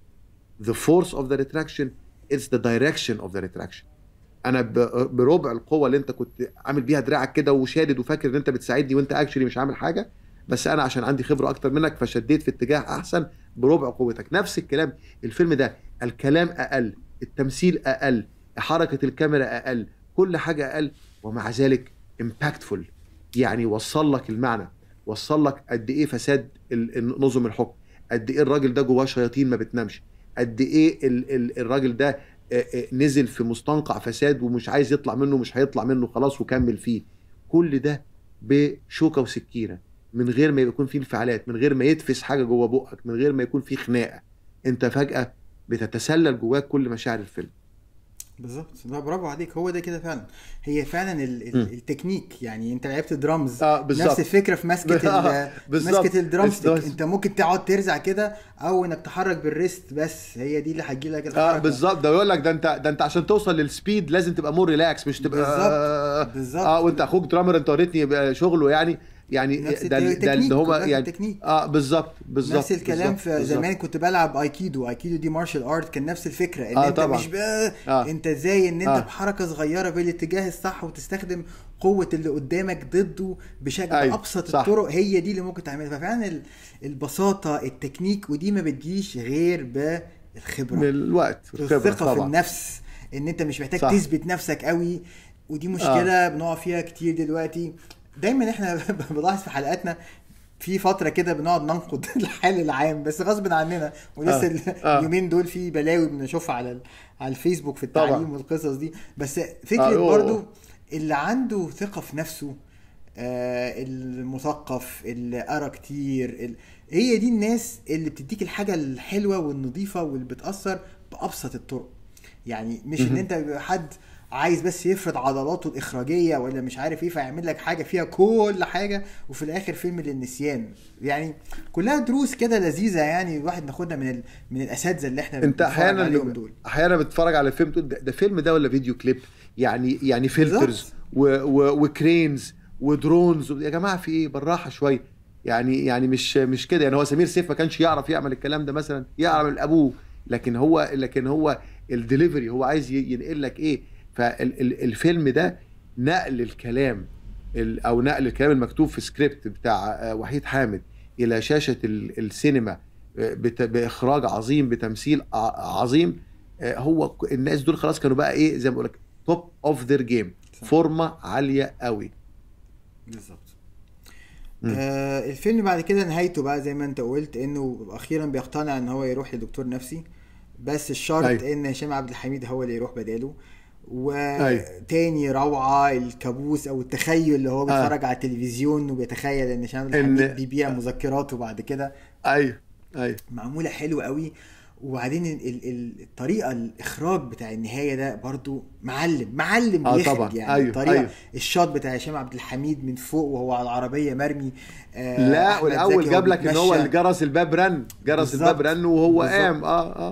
the force of the retraction it's the direction of the retraction انا ب- بربع القوه اللي انت كنت عامل بيها دراعك كده وشادد وفاكر ان انت بتساعدني وانت اكشلي مش عامل حاجه بس انا عشان عندي خبره اكتر منك فشديت في اتجاه احسن بربع قوتك نفس الكلام الفيلم ده الكلام اقل التمثيل اقل حركه الكاميرا اقل كل حاجه اقل ومع ذلك impactful يعني وصل لك المعنى وصل لك قد ايه فساد ال- ال- نظم الحكم قد ايه الراجل ده جواه شياطين ما بتنامش قد ايه ال- ال- الراجل ده آه، آه، نزل في مستنقع فساد ومش عايز يطلع منه مش هيطلع منه خلاص وكمل فيه كل ده بشوكه وسكينه من غير ما يكون فيه انفعالات من غير ما يتفس حاجه جوه بقك من غير ما يكون فيه خناقه انت فجاه بتتسلل جواك كل مشاعر الفيلم بالظبط لا برافو عليك هو ده كده فعلا هي فعلا ال- ال- مم. التكنيك يعني انت لعبت درامز اه بالظبط نفس الفكره في مسكه آه، ال- بالظبط. مسكه الدرام ستيك بس- انت ممكن تقعد ترزع كده او انك تحرك بالريست بس هي دي اللي هتجي لك اه الحركه بالظبط ده يقول لك ده انت ده انت عشان توصل للسبيد لازم تبقى مور ريلاكس مش تبقى بالظبط، بالظبط. اه وانت اخوك درامر انت وريتني بقى شغله يعني يعني نفس ده ده التكنيك اللي هو كلها يعني التكنيك. اه بالظبط بالظبط نفس الكلام بالظبط، في بالظبط. زمان كنت بلعب ايكيدو ايكيدو دي مارشال ارت كان نفس الفكره ان آه، انت طبعا. مش بقى آه. انت ازاي ان انت آه. بحركه صغيره بالاتجاه الصح وتستخدم قوه اللي قدامك ضده بشكل أيوة، ابسط صح. الطرق هي دي اللي ممكن تعملها ففعلا ال- البساطه التكنيك ودي ما بتجيش غير بالخبره بالوقت والخبرة الثقه في طبعا النفس ان انت مش محتاج صح. تثبت نفسك قوي ودي مشكله آه. بنقع فيها كتير دلوقتي دايما احنا بلاحظ في حلقاتنا في فتره كده بنقعد ننقد الحال العام بس غصب عننا ولسه آه. ال- آه. اليومين دول في بلاوي بنشوفها على ال- على الفيسبوك في التعليم طبعا. والقصص دي بس فكره آه، أوه. برضو اللي عنده ثقه في نفسه آه المثقف اللي قرا كتير ال... هي دي الناس اللي بتديك الحاجه الحلوه والنظيفه واللي بتاثر بابسط الطرق يعني مش ان مهم. انت بيبقى حد عايز بس يفرض عضلاته الاخراجيه ولا مش عارف ايه فيعمل لك حاجه فيها كل حاجه وفي الاخر فيلم للنسيان يعني كلها دروس كده لذيذه يعني الواحد ناخدها من ال... من الاساتذه اللي احنا انت بنتفرج احيانا عليهم دول احيانا بتتفرج على فيلم تقول ده, ده فيلم ده ولا فيديو كليب يعني يعني فلترز و و وكرينز ودرونز يا جماعه في ايه بالراحه شويه يعني يعني مش مش كده يعني هو سمير سيف ما كانش يعرف يعمل الكلام ده مثلا يعرف من ابوه لكن هو لكن هو الدليفري هو عايز ي- ينقل لك ايه فالفيلم ده نقل الكلام ال- او نقل الكلام المكتوب في سكريبت بتاع آه، وحيد حامد الى شاشه ال- السينما آه، بت- باخراج عظيم بتمثيل ع- عظيم آه، هو ك- الناس دول خلاص كانوا بقى ايه زي ما بقول لك توب اوف ذير جيم صح. فورمه عاليه قوي بالظبط مم. آه الفيلم بعد كده نهايته بقى زي ما انت قلت انه اخيرا بيقتنع ان هو يروح لدكتور نفسي بس الشرط أيوة. ان هشام عبد الحميد هو اللي يروح بداله أيوة. وتاني روعة الكابوس او التخيل اللي هو بيتفرج على التلفزيون وبيتخيل ان هشام عبد إن- الحميد بيبيع مذكراته بعد كده ايوه ايوه معمولة حلو قوي وبعدين ال- ال- ال- الطريقة الإخراج بتاع النهاية ده برضو معلم معلم آه بيخرج طبعا. يعني أيوة، الطريقة أيوة. الشوت بتاع هشام عبد الحميد من فوق وهو على العربية مرمي آه لا أحمد والاول زكي جاب لك ان هو بيتمشى. اللي جرس الباب رن جرس بالظبط. الباب رن وهو بالظبط. قام اه اه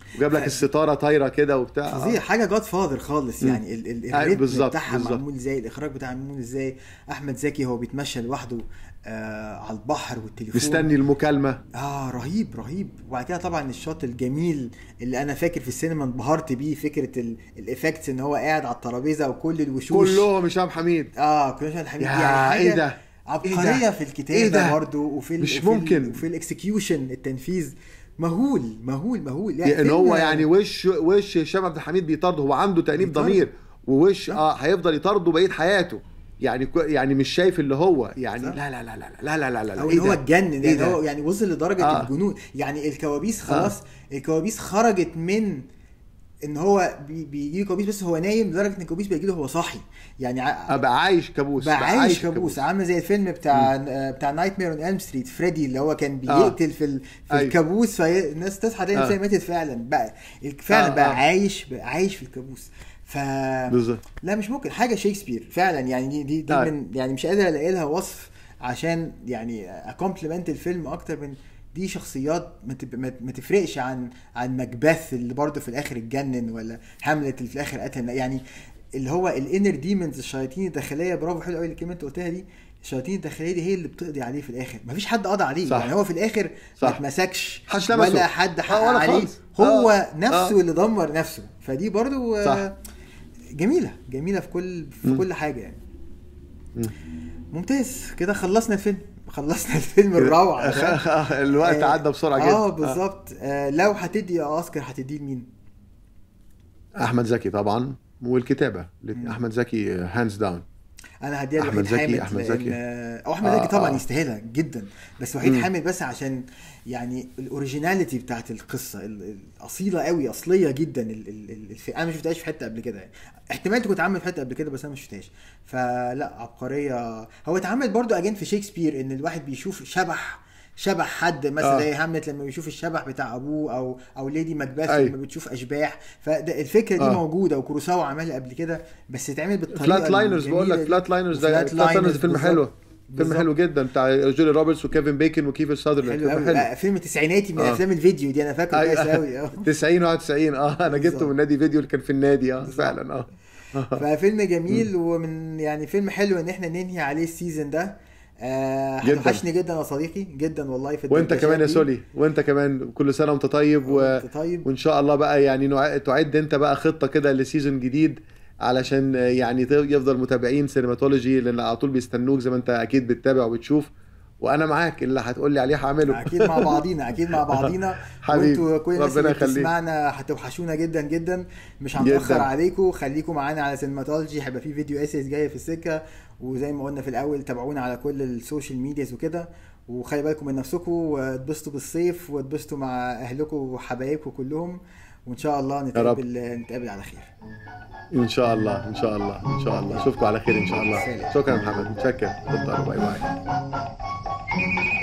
وجاب لك الستاره طايره كده وبتاع فظيع حاجه جاد فاذر خالص مم. يعني ال- ال- أيوة، الريتم بالظبط، بتاعها بالظبط. معمول ازاي الاخراج بتاعها معمول ازاي احمد زكي هو بيتمشى لوحده آه على البحر والتليفون مستني المكالمه اه رهيب رهيب وبعد كده طبعا الشوت الجميل اللي انا فاكر في السينما انبهرت بيه فكره ال- الايفكتس ان هو قاعد على الترابيزه وكل الوشوش كلهم هشام حميد اه كل شويه الحبيب يا يعني حاجه ايه ده عبقريه إيه ده؟ في الكتابه إيه ده؟ برضه وفي ال- مش وفي ال- ممكن. وفي الاكسكيوشن التنفيذ مهول مهول مهول ان فيلم- هو يعني وش وش هشام عبد الحميد بيطارده هو عنده تأنيب بيطارده. ضمير ووش اه هيفضل يطارده بقيه حياته يعني كو- يعني مش شايف اللي هو يعني صح. لا لا لا لا لا لا لا لا او إيه ان هو ده؟ اتجنن إيه يعني ده؟ هو يعني وصل لدرجه آه. آه. الجنون يعني الكوابيس خلاص آه. الكوابيس خرجت من ان هو بي- بيجي له كوابيس بس هو نايم لدرجه ان الكوابيس بيجي له هو صاحي يعني ع- ابقى عايش كابوس بقى عايش كابوس عامل زي الفيلم بتاع آه، بتاع نايت مير اون الم ستريت فريدي اللي هو كان آه. بيقتل في ال... في أيوة. الكابوس فالناس تصحى تلاقي آه. نفسها ماتت فعلا بقى فعلا آه، بقى آه. عايش بقى عايش في الكابوس ف بالظبط لا مش ممكن حاجه شكسبير فعلا يعني دي دي, دي آه. من يعني مش قادر الاقي لها وصف عشان يعني اكومبلمنت الفيلم اكتر من دي شخصيات ما تب- ما- ما تفرقش عن عن ماكبث اللي برضه في الاخر اتجنن ولا هاملت اللي في الاخر قتل يعني اللي هو الانر ديمونز الشياطين الداخليه برافو حلو قوي الكلمه انت قلتها دي الشياطين الداخليه دي هي اللي بتقضي عليه في الاخر مفيش حد قضى عليه صح. يعني هو في الاخر ما صح. اتمسكش محدش لمسه. ولا حد حقق آه، ولا عليه خالص. هو آه. نفسه آه. اللي دمر نفسه فدي برضو صح. آه، جميله جميله في كل في مم. كل حاجه يعني مم. ممتاز كده خلصنا الفيلم خلصنا الفيلم الروعه ده. الوقت آه، عدى بسرعه جدا اه بالظبط آه لو هتدي اوسكار هتديه لمين؟ احمد زكي طبعا والكتابه مم. احمد زكي هاندز داون انا هديها أحمد لوحيد زكي، حامد أحمد لأن- زكي. او احمد آه، زكي طبعا آه. يستاهلها جدا بس وحيد مم. حامد بس عشان يعني الاوريجيناليتي بتاعت القصه ال- الاصيله قوي اصليه جدا ال ال ال الف... انا ما شفتهاش في حته قبل كده يعني احتمال تكون اتعمل في حته قبل كده بس انا ما شفتهاش فلا عبقريه هو اتعمل برضو اجين في شكسبير ان الواحد بيشوف شبح شبح حد مثلا آه. زي هاملت لما بيشوف الشبح بتاع ابوه او او ليدي ماكبث أيوة. لما بتشوف اشباح فالفكره دي آه. موجوده وكوروساوا عملها قبل كده بس اتعمل بالطريقه فلات لاينرز بقول لك الجميلة دي. فلات لاينرز ده وفلات فلات لاينرز لاينرز فيلم بالظبط. حلو فيلم بالظبط. حلو جدا بتاع جولي روبرتس وكيفن بيكن وكيفر ساذرلاند حلو فيلم قوي حلو بقى فيلم تسعيناتي من آه. افلام الفيديو دي انا فاكره كويس قوي اه 90 91 اه انا جبته بالظبط. من نادي فيديو اللي كان في النادي اه بالظبط. فعلا اه ففيلم جميل ومن يعني فيلم حلو ان احنا ننهي عليه السيزون ده آه جداً. هتوحشني جدا يا صديقي جدا والله في وانت الدردشات كمان يا دي. سولي وانت كمان كل سنه وانت طيب و... وانت طيب وان شاء الله بقى يعني نوع... تعد انت بقى خطه كده لسيزون جديد علشان يعني ت- يفضل متابعين سينماتولوجي لان على طول بيستنوك زي ما انت اكيد بتتابع وبتشوف وانا معاك اللي هتقول لي عليه هعمله اكيد مع بعضينا اكيد مع بعضينا حبيبي، وانتوا كل الناس ربنا اللي يخليك. بتسمعنا هتوحشونا جدا جدا مش هنتاخر جداً. عليكم خليكم معانا على سينماتولوجي هيبقى في فيديو اسيس جايه في السكه وزي ما قلنا في الاول تابعونا على كل السوشيال ميدياز وكده وخلي بالكم من نفسكم واتبسطوا بالصيف واتبسطوا مع اهلكم وحبايبكم كلهم وان شاء الله نتقابل نتقابل على خير ان شاء الله ان شاء الله ان شاء الله اشوفكم على خير ان شاء الله سلام. شكرا يا محمد متشكر اتفضل باي باي